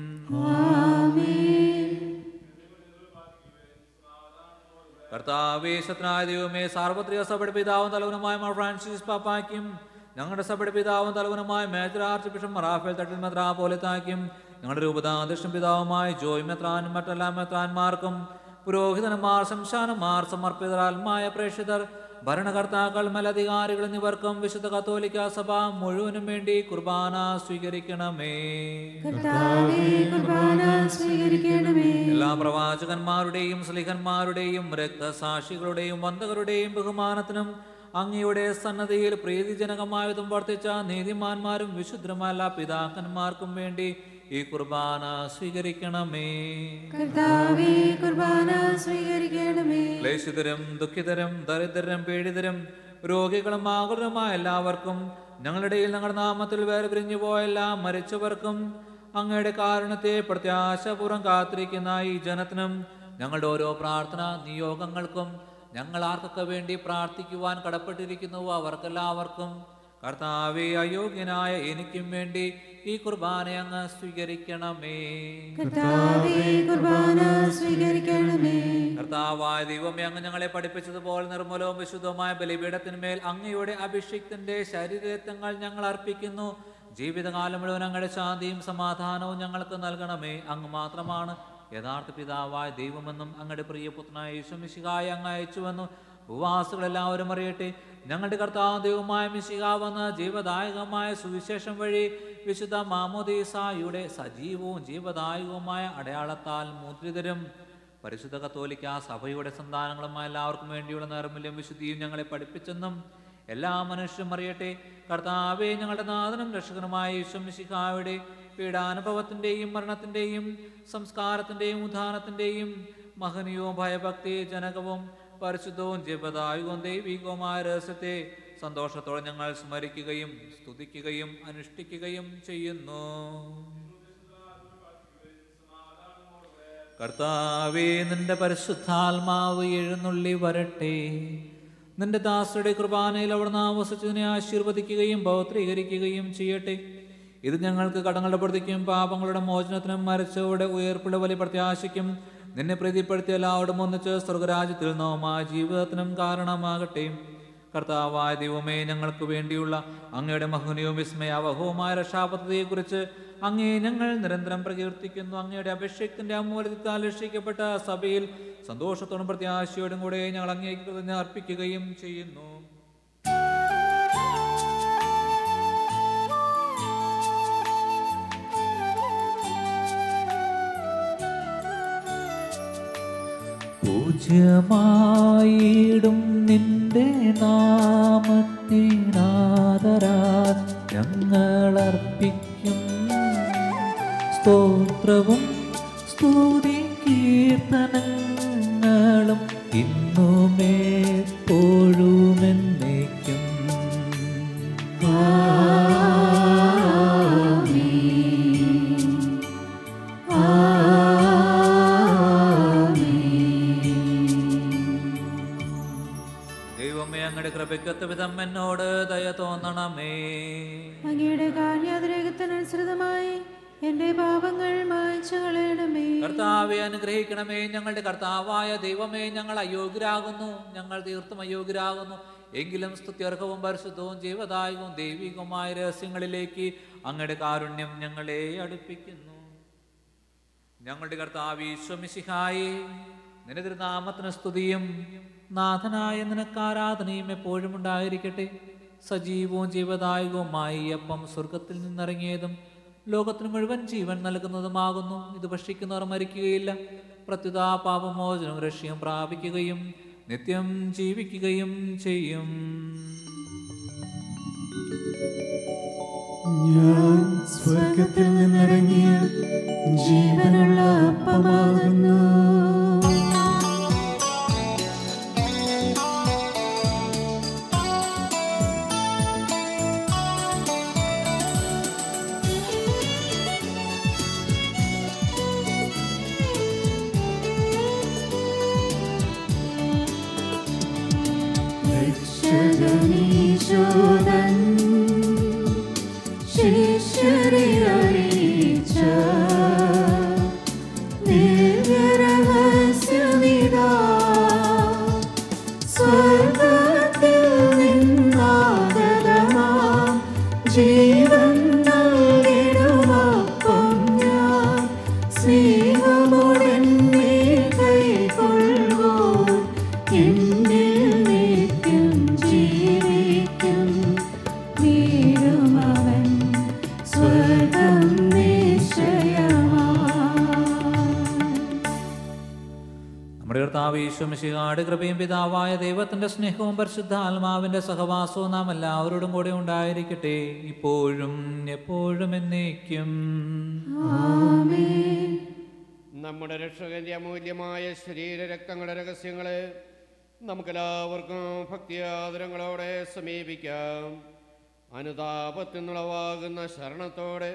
കർത്താവേശത്തിനായ ദൈവമേ സാർവത്രിക സഭയുടെ പിതാവും തലവനുമായ മാർ ഫ്രാൻസിസ് പാപ്പായ്ക്കും ഞങ്ങളുടെ സഭയുടെ പിതാവും തലവനുമായ major archbishop Raphael Thattil മെത്രാ പോലത്താക്കും ഞങ്ങളുടെ രൂപതാധ്യക്ഷൻ പിതാവുമായ ജോയ് മെത്രാനും മറ്റെല്ലാ മെത്രാന്മാർക്കും പുരോഹിതന്മാർ ശംശാനന്മാർ സമർപ്പിതരാത്മായ പ്രേക്ഷിതർ ഭരണകർത്താക്കൾ മേലധികാരികൾ എന്നിവർക്കും വിശുദ്ധ കത്തോലിക്ക സഭ മുഴുവനും വേണ്ടി കുർബാന സ്വീകരിക്കണമേ കർത്താവേ കുർബാന സ്വീകരിക്കണമേ എല്ലാ പ്രവാചകന്മാരുടെയും സ്ലിഹന്മാരുടെയും രക്തസാക്ഷികളുടെയും വന്ധകരുടെയും ബഹുമാനത്തിനും അങ്ങയുടെ സന്നദ്ധിയിൽ പ്രീതിജനകമായതും വർദ്ധിച്ച നീതിമാന്മാരും വിശുദ്ധരുമായ എല്ലാ പിതാക്കന്മാർക്കും വേണ്ടി ഈ കുർബാന സ്വീകരിക്കണമേ കർത്താവേ കുർബാന സ്വീകരിക്കണമേ ക്ലേശിതരും ദുഃഖിതരും ദരിദ്രരും പീഡിതരും രോഗികളും ആകുലരുമായ എല്ലാവർക്കും ഞങ്ങളുടെ ഇടയിൽ ഞങ്ങളുടെ നാമത്തിൽ വേറെ പിരിഞ്ഞു പോയ എല്ലാ മരിച്ചവർക്കും അങ്ങയുടെ കാരണത്തെ പ്രത്യാശപൂർവ്വം കാത്തിരിക്കുന്ന ഈ ജനത്തിനും ഞങ്ങളുടെ ഓരോ പ്രാർത്ഥന നിയോഗങ്ങൾക്കും ഞങ്ങൾ ആർക്കൊക്കെ വേണ്ടി പ്രാർത്ഥിക്കുവാൻ കടപ്പെട്ടിരിക്കുന്നുവോ അവർക്കെല്ലാവർക്കും കർത്താവെ അയോഗ്യനായ എനിക്കും വേണ്ടി ഈ കുർബാന അങ്ങ് സ്വീകരിക്കണമേ കർത്താവേ കുർബാന സ്വീകരിക്കണമേ കർത്താവായ ദൈവമേ അങ്ങ് ഞങ്ങളെ പഠിപ്പിച്ചതുപോലെ നിർമ്മലവും വിശുദ്ധവുമായ ബലിപീഠത്തിന്മേൽ അങ്ങയുടെ അഭിഷിക്തന്റെ ശരീരത്വങ്ങൾ ഞങ്ങൾ അർപ്പിക്കുന്നു ജീവിതകാലം മുഴുവൻ അങ്ങയുടെ ശാന്തിയും സമാധാനവും ഞങ്ങൾക്ക് നൽകണമേ അങ്ങ് മാത്രമാണ് യഥാർത്ഥ പിതാവായ ദൈവമെന്നും അങ്ങയുടെ പ്രിയപുത്രനായ യേശുമിശിഹായ അങ്ങ് അയച്ചുവെന്നും ഭൂവാസികൾ എല്ലാവരും അറിയട്ടെ ഞങ്ങളുടെ കർത്താവ് ദൈവമായ മിശിഹ വന്ന് ജീവദായകമായ സുവിശേഷം വഴി വിശുദ്ധ മാമോദീസായുടെ സജീവവും ജീവദായകവുമായ അടയാളത്താൽ മുദ്രിതരും പരിശുദ്ധ കത്തോലിക്ക സഭയുടെ സന്താനങ്ങളുമായ എല്ലാവർക്കും വേണ്ടിയുള്ള നൈർമല്യം വിശുദ്ധിയും ഞങ്ങളെ പഠിപ്പിച്ചെന്നും എല്ലാ മനുഷ്യരും അറിയട്ടെ കർത്താവെ ഞങ്ങളുടെ നാഥനും രക്ഷകനുമായ യേശുമിശിഹായുടെ പീഡാനുഭവത്തിൻ്റെയും മരണത്തിൻ്റെയും സംസ്കാരത്തിൻ്റെയും ഉദ്ധാനത്തിൻ്റെയും മഹനീയവും ഭയഭക്തി ജനകവും പരിശുദ്ധവും ജപദായകവും ദൈവികവുമായ രഹസ്യത്തെ സന്തോഷത്തോടെ ഞങ്ങൾ സ്മരിക്കുകയും സ്തുതിക്കുകയും അനുഷ്ഠിക്കുകയും ചെയ്യുന്നു കർത്താവേ നിന്റെ പരിശുദ്ധാത്മാവ് എഴുന്നള്ളി വരട്ടെ നിന്റെ ദാസരുടെ കുർബാനയിൽ അവിടുന്ന് ആവസിച്ചതിനെ ആശീർവദിക്കുകയും പൗത്രീകരിക്കുകയും ചെയ്യട്ടെ ഇത് ഞങ്ങൾക്ക് കടങ്ങളുടെ പ്രതിക്കും പാപങ്ങളുടെ മോചനത്തിനും മരിച്ചവരുടെ ഉയർപ്പുള്ള വലിയ പ്രത്യാശയ്ക്കും നിന്നെ പ്രീതിപ്പെടുത്തിയ എല്ലാവരും ഒന്നിച്ച് സ്വർഗരാജ്യത്തിൽ നോമായ ജീവിതത്തിനും കാരണമാകട്ടെ കർത്താവായ ദൈവമേ ഞങ്ങൾക്ക് വേണ്ടിയുള്ള അങ്ങയുടെ മഹനീയവും വിസ്മയാവഹവുമായ രക്ഷാപദ്ധതിയെക്കുറിച്ച് അങ്ങേ ഞങ്ങൾ നിരന്തരം പ്രകീർത്തിക്കുന്നു അങ്ങയുടെ അഭിഷേകത്തിന്റെ അമൂല്യത്താൽ രക്ഷിക്കപ്പെട്ട സഭയിൽ സന്തോഷത്തോടും പ്രത്യാശയോടും കൂടെ ഞങ്ങൾ അങ്ങേക്ക് കൃതജ്ഞ അർപ്പിക്കുകയും ചെയ്യുന്നു പൂജ്യമായിടും നിന്റെ നാമത്തിനാദരാ ഞങ്ങൾ അർപ്പിക്കും സ്തോത്രവും സ്തുതി കീർത്തനങ്ങളും ഇന്നുമേപ്പോഴുമെന്നേക്കും ആമേൻ അനുഗ്രഹിക്കണം എന്നോട് ദയ തോന്നണമേ അങ്ങയുടെ കാന്യാതിരേകത്തിനനുസൃതമായി എന്റെ പാപങ്ങൾ മായ്ച്ചു കളയണമേ കർത്താവെ അനുഗ്രഹിക്കണമേ ഞങ്ങളുടെ കർത്താവായ ദൈവമേ ഞങ്ങൾ അയോഗ്യരാകുന്നു ഞങ്ങൾ തീർത്തും അയോഗ്യരാകുന്നു എങ്കിലും സ്തുത്യർഹവും പരിശുദ്ധവും ജീവദായകവും ദൈവികവുമായ രഹസ്യങ്ങളിലേക്ക് അങ്ങയുടെ കാരുണ്യം ഞങ്ങളെ അടുപ്പിക്കുന്നു ഞങ്ങളുടെ കർത്താവ് ഈശ്വമിശിഹായി നിന്റെ തിരുനാമത്തിന് സ്തുതിയും നാഥനായ നിനക്ക് ആരാധനയും എപ്പോഴും ഉണ്ടായിരിക്കട്ടെ സജീവവും ജീവദായകവുമായി ഈ അപ്പം സ്വർഗത്തിൽ നിന്നിറങ്ങിയതും ലോകത്തിന് മുഴുവൻ ജീവൻ നൽകുന്നതുമാകുന്നു ഇത് ഭക്ഷിക്കുന്നവർ മരിക്കുകയില്ല പ്രത്യുത പാപമോചനവും രക്ഷയും പ്രാപിക്കുകയും നിത്യം ജീവിക്കുകയും ചെയ്യും ഞാൻ സ്വർഗത്തിൽ നിന്നിറങ്ങിയ ജീവനുള്ള അപ്പമാകുന്നു രക്ഷകനീശോദൻ ശിഷ്യരെ അറിയിച്ച ദിവ്യരഹസ്യമിതാ സ്വർഗത്തിൽ നിന്നാഗതമാം ജീവൻ നൽകിടുമപ്പം ഞാൻ സ്നേഹമോടെന്നെ കൈക്കൊള്ളുവോ എന്നിൽ നിത്യം ജീവിക്കും വീടുമവൻ സ്വർഗം നിശ്ചയമാ നമ്മുടെ കർത്താവ് ഈശ്വമിശിഹാട് കൃപയും പിതാവായ ദൈവത്തിന്റെ സ്നേഹവും പരിശുദ്ധ ആത്മാവിന്റെ സഹവാസവും നാം എല്ലാവരോടും കൂടെ ഉണ്ടായിരിക്കട്ടെ ഇപ്പോഴും എപ്പോഴും എന്നേക്കും നമ്മുടെ രക്ഷകന്റെ അമൂല്യമായ ശരീര രക്തങ്ങളുടെ രഹസ്യങ്ങളെ നമുക്കെല്ലാവർക്കും ഭക്തിയാദരങ്ങളോടെ സമീപിക്കാം അനുതാപത്തിൽ നിന്നുളവാകുന്ന ശരണത്തോടെ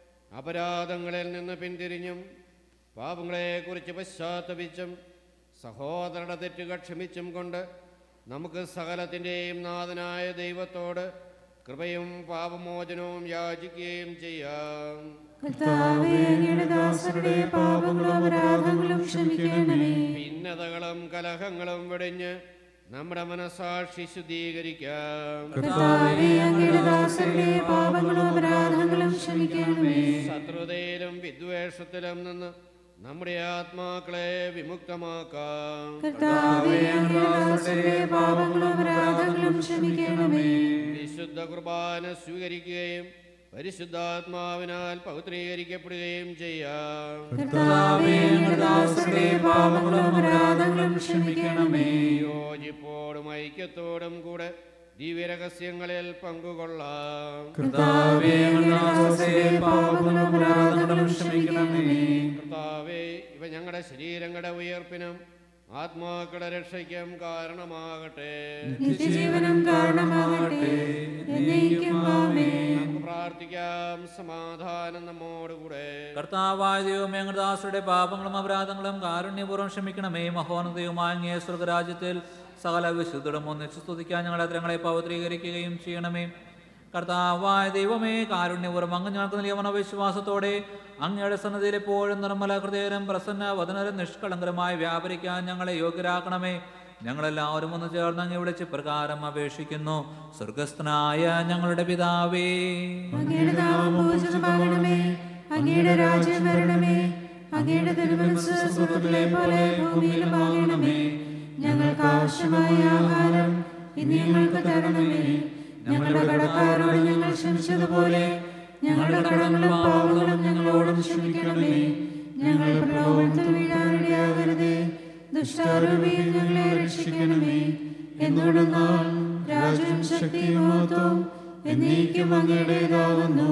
അപരാധങ്ങളിൽ നിന്ന് പിന്തിരിഞ്ഞും പാപങ്ങളെക്കുറിച്ച് പശ്ചാത്തപിച്ചും സഹോദരയുടെ തെറ്റുകൾ ക്ഷമിച്ചും കൊണ്ട് നമുക്ക് സകലത്തിൻ്റെയും നാഥനായ ദൈവത്തോട് കൃപയും പാപമോചനവും യാചിക്കുകയും ചെയ്യാം കർത്താവേ അങ്ങയുടെ ദാസരുടെ പാപങ്ങളും അപരാധങ്ങളും ക്ഷമിക്കണമേ ഭിന്നതകളും കലഹങ്ങളും വെടിഞ്ഞ് നമ്മുടെ മനസാക്ഷി ശുദ്ധീകരിക്കാം കർത്താവേ അങ്ങയുടെ ദാസരുടെ പാപങ്ങളും അപരാധങ്ങളും ക്ഷമിക്കണമേ ശത്രുതയിലും വിദ്വേഷത്തിലും നിന്ന് നമ്മുടെ ആത്മാക്കളെ വിമുക്തമാക്കാം കർത്താവേ അങ്ങയുടെ ദാസരുടെ പാപങ്ങളും അപരാധങ്ങളും ക്ഷമിക്കണമേ വിശുദ്ധ കുർബാന സ്വീകരിക്കുകയും പരിശുദ്ധാത്മാവിനാൽ പൗത്രീകരിക്കപ്പെടുകയും ചെയ്യാം കർത്താവേ അങ്ങയുടെ ദാസരുടെ പാപങ്ങളും അപരാധങ്ങളും ക്ഷമിക്കണമേ യോജിപ്പോടും ഐക്യത്തോടും കൂടെ ദിവ്യരഹസ്യങ്ങളിൽ പങ്കുകൊള്ളാം കർത്താവേ അങ്ങയുടെ ദാസരുടെ പാപങ്ങളും അപരാധങ്ങളും ക്ഷമിക്കണമേ കർത്താവേ ഇവ ഞങ്ങളുടെ ശരീരങ്ങളുടെ ഉയർപ്പിനും ആത്മാക്കളുടെ രക്ഷയ്ക്കും കാരണമാകട്ടെ നിത്യജീവനം കാരണമാകട്ടെ എന്നേക്കും ആമേൻ നമുക്ക് പ്രാർത്ഥിക്കാം സമാധാനം നമ്മോടുകൂടെ കർത്താവായ ദൈവമേ ഞങ്ങളുടെ ദാസരുടെ പാപങ്ങളും അപരാധങ്ങളും കാരുണ്യപൂർവ്വം ക്ഷമിക്കണമേ മഹോന്നതയുമായ അങ്ങേ സ്വർഗരാജ്യത്തിൽ സകല വിശുദ്ധരും ഒന്നിച്ച് സ്തുതിക്കാൻ ഞങ്ങളുടെ അത്രങ്ങളെ പവിത്രീകരിക്കുകയും ചെയ്യണമേ കർത്താവായ ദൈവമേ കാരുണ്യപൂർവ്വം അങ്ങ് ഞങ്ങൾക്ക് നൽകിയ മനോവിശ്വാസത്തോടെ അങ്ങയുടെ സന്നദ്ധയിൽ എപ്പോഴും നിർമ്മല ഹൃദയരും പ്രസന്ന വദനരും നിഷ്കളങ്കരമായി വ്യാപരിക്കാൻ ഞങ്ങളെ യോഗ്യരാക്കണമേ ഞങ്ങളെല്ലാവരും ഒന്ന് ചേർന്ന് അങ്ങ് വിളിച്ച് പ്രകാരം അപേക്ഷിക്കുന്നു സ്വർഗസ്ഥനായ ഞങ്ങളുടെ പിതാവേ അങ്ങയുടെ നാമം പൂജിതമാകണമേ അങ്ങയുടെ രാജ്യം വരണമേ അങ്ങയുടെ തിരുമനസ് സ്വർഗ്ഗത്തിലെ പോലെ ഭൂമിയിലും ആകണമേ ഞങ്ങൾക്ക് ആവശ്യമായ ആഹാരം ഇന്ന് ഞങ്ങൾക്ക് തരണമേ ഞങ്ങളുടെ കടക്കാരോട് ഞങ്ങൾ ക്ഷമിച്ചതുപോലെ ഞങ്ങളുടെ കടങ്ങളും പാവങ്ങളും ഞങ്ങളോടും ക്ഷമിക്കണമേ ഞങ്ങൾ പ്രലോഭനത്തിൽ വീഴാനിടയാകരുതേ ദുഷ്ടാരൂപിയിൽ ഞങ്ങളെ രക്ഷിക്കണമേ എന്തുകൊണ്ടെന്നാൽ രാജ്യം ശക്തിയും മഹത്വവും എന്നേക്കും അങ്ങയുടേതാകുന്നു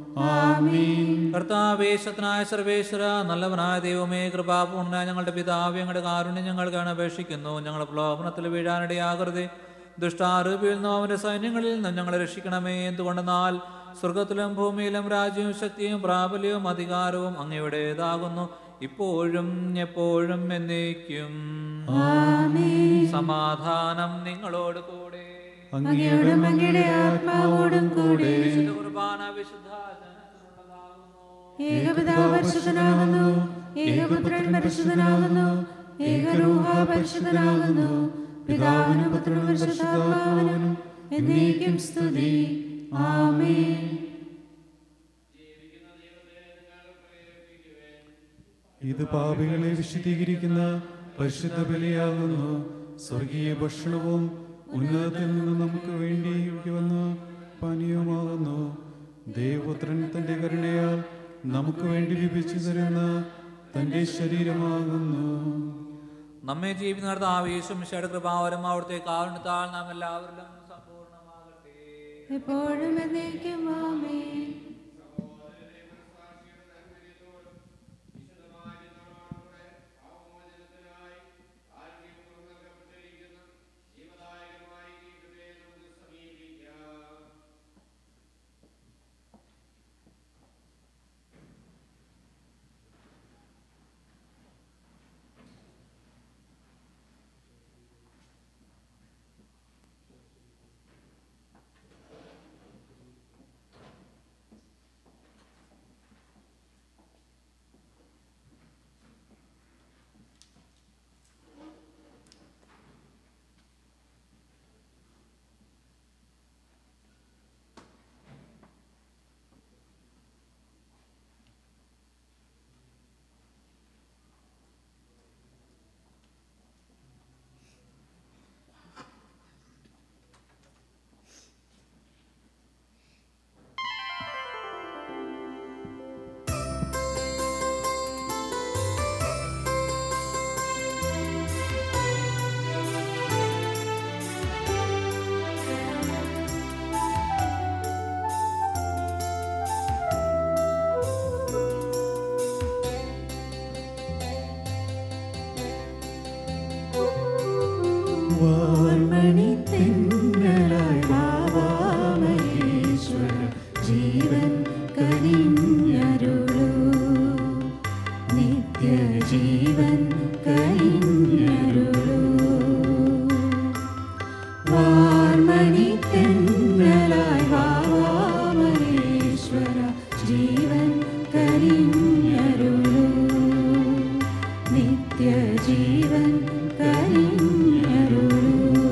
ആമീൻ കർത്താവേശത്തിനായ സർവേശ്വര നല്ലവനായ ദൈവമേ കൃപാപൂർണ ഞങ്ങളുടെ പിതാവ് ഞങ്ങളുടെ കാരുണ്യം ഞങ്ങൾക്കാണ് അപേക്ഷിക്കുന്നു ഞങ്ങൾ പ്രലോഭനത്തിൽ വീഴാനിടയാകരുത് ദുഷ്ടാരൂപിയിൽ നിന്നും അവന്റെ സൈന്യങ്ങളിൽ നിന്നും ഞങ്ങളെ രക്ഷിക്കണമേ എന്തുകൊണ്ടെന്നാൽ സ്വർഗത്തിലും ഭൂമിയിലും രാജ്യവും ശക്തിയും പ്രാബല്യവും അധികാരവും അങ്ങയുടേതാകുന്നു ഇപ്പോഴും എപ്പോഴും എന്നേക്കും സമാധാനം നിങ്ങളോട് കൂടെ അങ്ങയോടും അങ്ങയുടെ ആത്മാവോടും കൂടെ വിശുദ്ധ കുർബാന വിശുദ്ധ ജനത്തിനുള്ളതാകുന്നു ഏകപിതാവ് പരിശുദ്ധനാകുന്നു ഏകപുത്രൻ പരിശുദ്ധനാകുന്നു ഏകരൂഹ പരിശുദ്ധനാകുന്നു പിതാവിനും പുത്രനും പരിശുദ്ധാത്മാവിനും എന്നേക്കും സ്തുതി ആമേൻ ഇത് പാപികളെ വിശദീകരിക്കുന്ന പരിശുദ്ധ ബലിയാകുന്നു സ്വർഗീയ ഭക്ഷണവും ഉന്നതത്തിൽ നിന്ന് നമുക്ക് വേണ്ടി ഒഴുകി വന്ന പാനീയമാകുന്നു ദേവപുത്രൻ തന്റെ കരുണയാൽ നമുക്ക് വേണ്ടി വിഭജിച്ചു തരുന്ന തന്റെ ശരീരമാകുന്നു നമ്മെ ജീവിക്കുന്ന കർത്താവ് യേശുമിശയുടെ കൃപാവരം അവിടുത്തെ കാരുണ്യത്താൽ നാം എല്ലാവരിലും സമ്പൂർണ്ണമാകട്ടെ എപ്പോഴും എന്നേക്കും ആമേൻ വാർമണി തെന്നലായി ഭാവാമഹേശ്വര ജീവൻ കനിഞ്ഞരുളൂ നിത്യജീവൻ കനിഞ്ഞരുളൂ വാർമണി തെന്നലായി ഭാവാമഹേശ്വര ജീവൻ കനിഞ്ഞരുളൂ നിത്യജീവൻ കനിഞ്ഞരുളൂ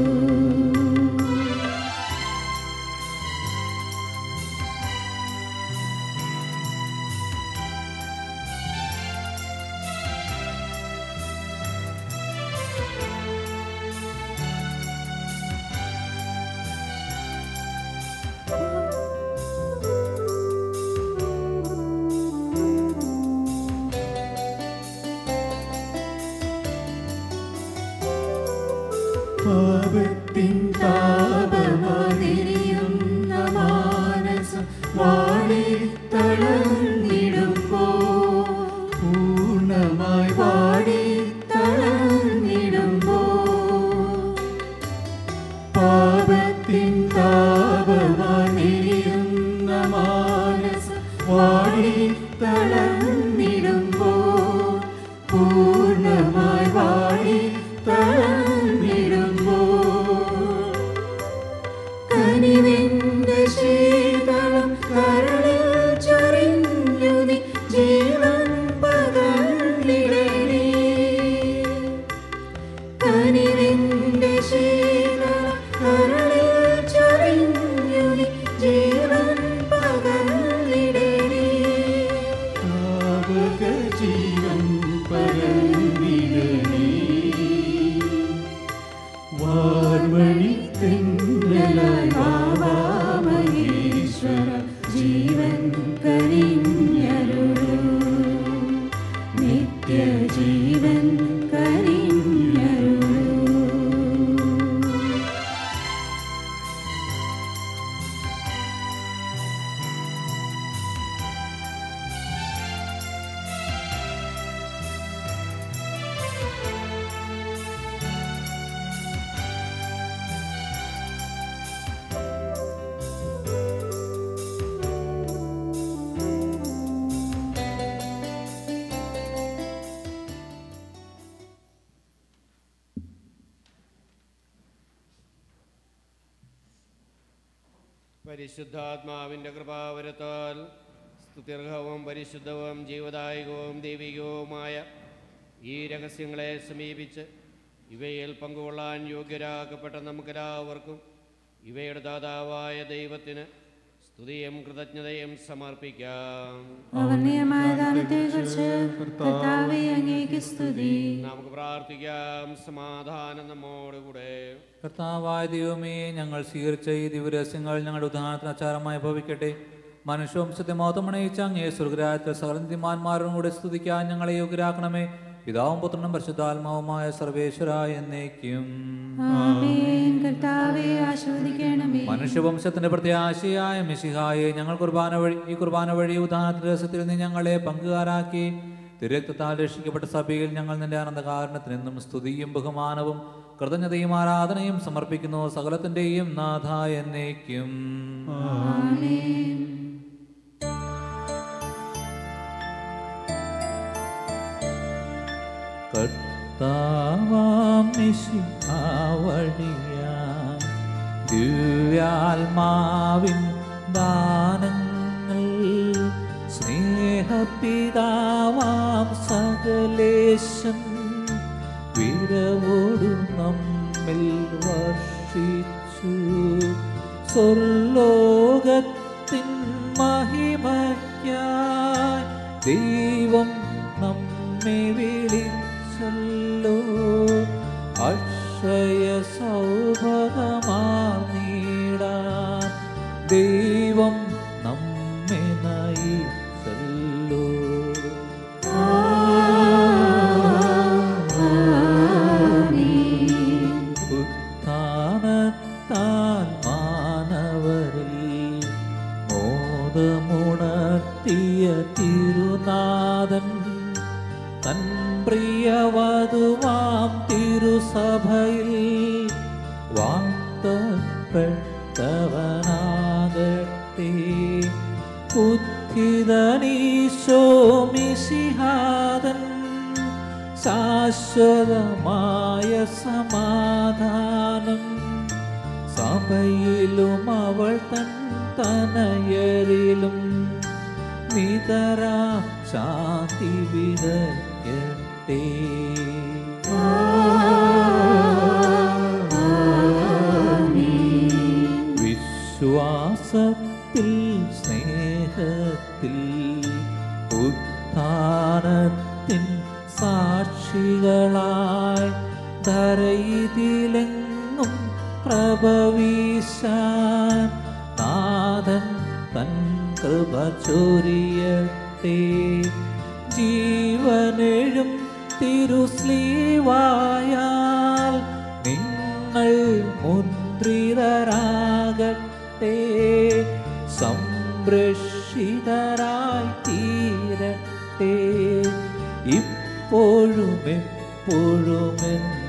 പാപത്തിൻ താപമാതിരിയുന്ന മാനസം വാടി തളർന്നിടുമ്പോ പൂർണ്ണമായി വാടി തളർന്നിടുമ്പോ പാപത്തിൻ താപമാതിരിയുന്ന മാനസം വാടി തളർന്നിടുമ്പോ പൂർണ്ണമായി വാടി തളർന്നിടുമ്പോ കനിവിന്റെ ശീതളം കരളിൽ ചൊരിഞ്ഞു നീ ജീവൻ പകർന്നിടണേ കനിവിന്റെ ശീതളം കരളിൽ ചൊരിഞ്ഞു നീ ജീവൻ പകർന്നിടണേ താവക ജീവൻ പകർന്നിടണേ വാർമണി തെന്നലായി ഭാവാമഹേശ്വര ജീവൻ കനിഞ്ഞരുളൂ നിത്യജീവൻ കനിഞ്ഞരുളൂ യേശുവേ പരിശുദ്ധാത്മാവിൻ്റെ കൃപാവരത്താൽ സ്തുത്യർഹവും പരിശുദ്ധവും ജീവദായകവും ദൈവികവുമായ ഈ രഹസ്യങ്ങളെ സമീപിച്ച് ഇവയിൽ പങ്കുകൊള്ളാൻ യോഗ്യരാക്കപ്പെട്ട നമുക്കെല്ലാവർക്കും ഇവയുടെ ദാതാവായ ദൈവത്തിന് സ്തുതിയും കൃതജ്ഞതയും സമർപ്പിക്കാം അവർണ്ണീയമായ ദാനത്തെക്കുറിച്ച് കർത്താവെ അങ്ങേക്ക് സ്തുതി നമുക്ക് പ്രാർത്ഥിക്കാം സമാധാനം നമ്മോടുകൂടെ കർത്താവായ ദൈവമേ ഞങ്ങൾ സ്വീകരിച്ച ഈ ദിവരസ്യങ്ങൾ ഞങ്ങളുടെ ഉദാഹരണത്തിന് അച്ചാരമായി ഭവിക്കട്ടെ മനുഷ്യവംശത്തെ മൗതമണയിച്ച അങ്ങേ സ്വർഗരാജ്യത്തെ സകലന്തിമാന്മാരും കൂടെ സ്തുതിക്കാൻ ഞങ്ങളെ യോഗ്യരാക്കണമേ പിതാവും പുത്രനും പരിശുദ്ധാത്മാവുമായ സർവേശ്വര എന്നേക്കും ആമേൻ കർത്താവെ ആസ്വദിക്കണമേ മനുഷ്യവംശത്തിന്റെ പ്രത്യാശയായ മിശിഹായെ ഞങ്ങൾ കുർബാന വഴി ഈ കുർബാന വഴി ഉദാഹരണ രസത്തിൽ നിന്ന് ഞങ്ങളെ പങ്കുകാരാക്കി തിരക്തത്താൽ രക്ഷിക്കപ്പെട്ട സഭയിൽ ഞങ്ങൾ നിന്റെ ആനന്ദകാരണത്തിന് എന്നും സ്തുതിയും ബഹുമാനവും കൃതജ്ഞതയും ആരാധനയും സമർപ്പിക്കുന്നു സകലത്തിന്റെയും നാഥ എന്നേക്കും ആമേൻ കർത്താവാം മിശിഹാ വഴിയാം ദിവ്യാത്മാവിൻ ദാനങ്ങൾ സ്നേഹപിതാവാം സകലേശൻ വിരവോടു നമ്മിൽ വർഷിച്ചു സ്വർലോകത്തിൻ മഹിമയ്ക്കായി ദൈവം നമ്മെ വിളിച്ചല്ലോ അക്ഷയ സൗഭഗമാർന്നീടാൻ ദൈവം നമ്മെ നയിച്ചല്ലോ ഉത്ഥാനത്താൽ മാനവരിൽ മോദമുണർത്തിയ തിരുനാഥൻ തൻ പ്രിയവധുവാം തിരുസഭയിൽ വാഴ്ത്തപ്പെട്ടവനാകട്ടെ ഉദ്ധിതനീശോമിശിഹാദൻ ശാശ്വതമായ സമാധാനം സഭയിലും അവൾ തൻ തനയരിലും നിതരാ ശാന്തി വിതയ്ക്കട്ടെ വിശ്വാസത്തിൽ സ്നേഹത്തിൽ ഉത്ഥാനത്തിൻ സാക്ഷികളായി ധരയിതിലെങ്ങും പ്രഭവീശാൻ നാഥൻ തൻ കൃപ ചൊരിയട്ടെ ജീവനെഴും തിരുസ്ലീവായാൽ നിങ്ങൾ മുദ്രിതരാകട്ടെ സംരക്ഷിതരായി തീരട്ടെ ഇപ്പോഴും എപ്പോഴും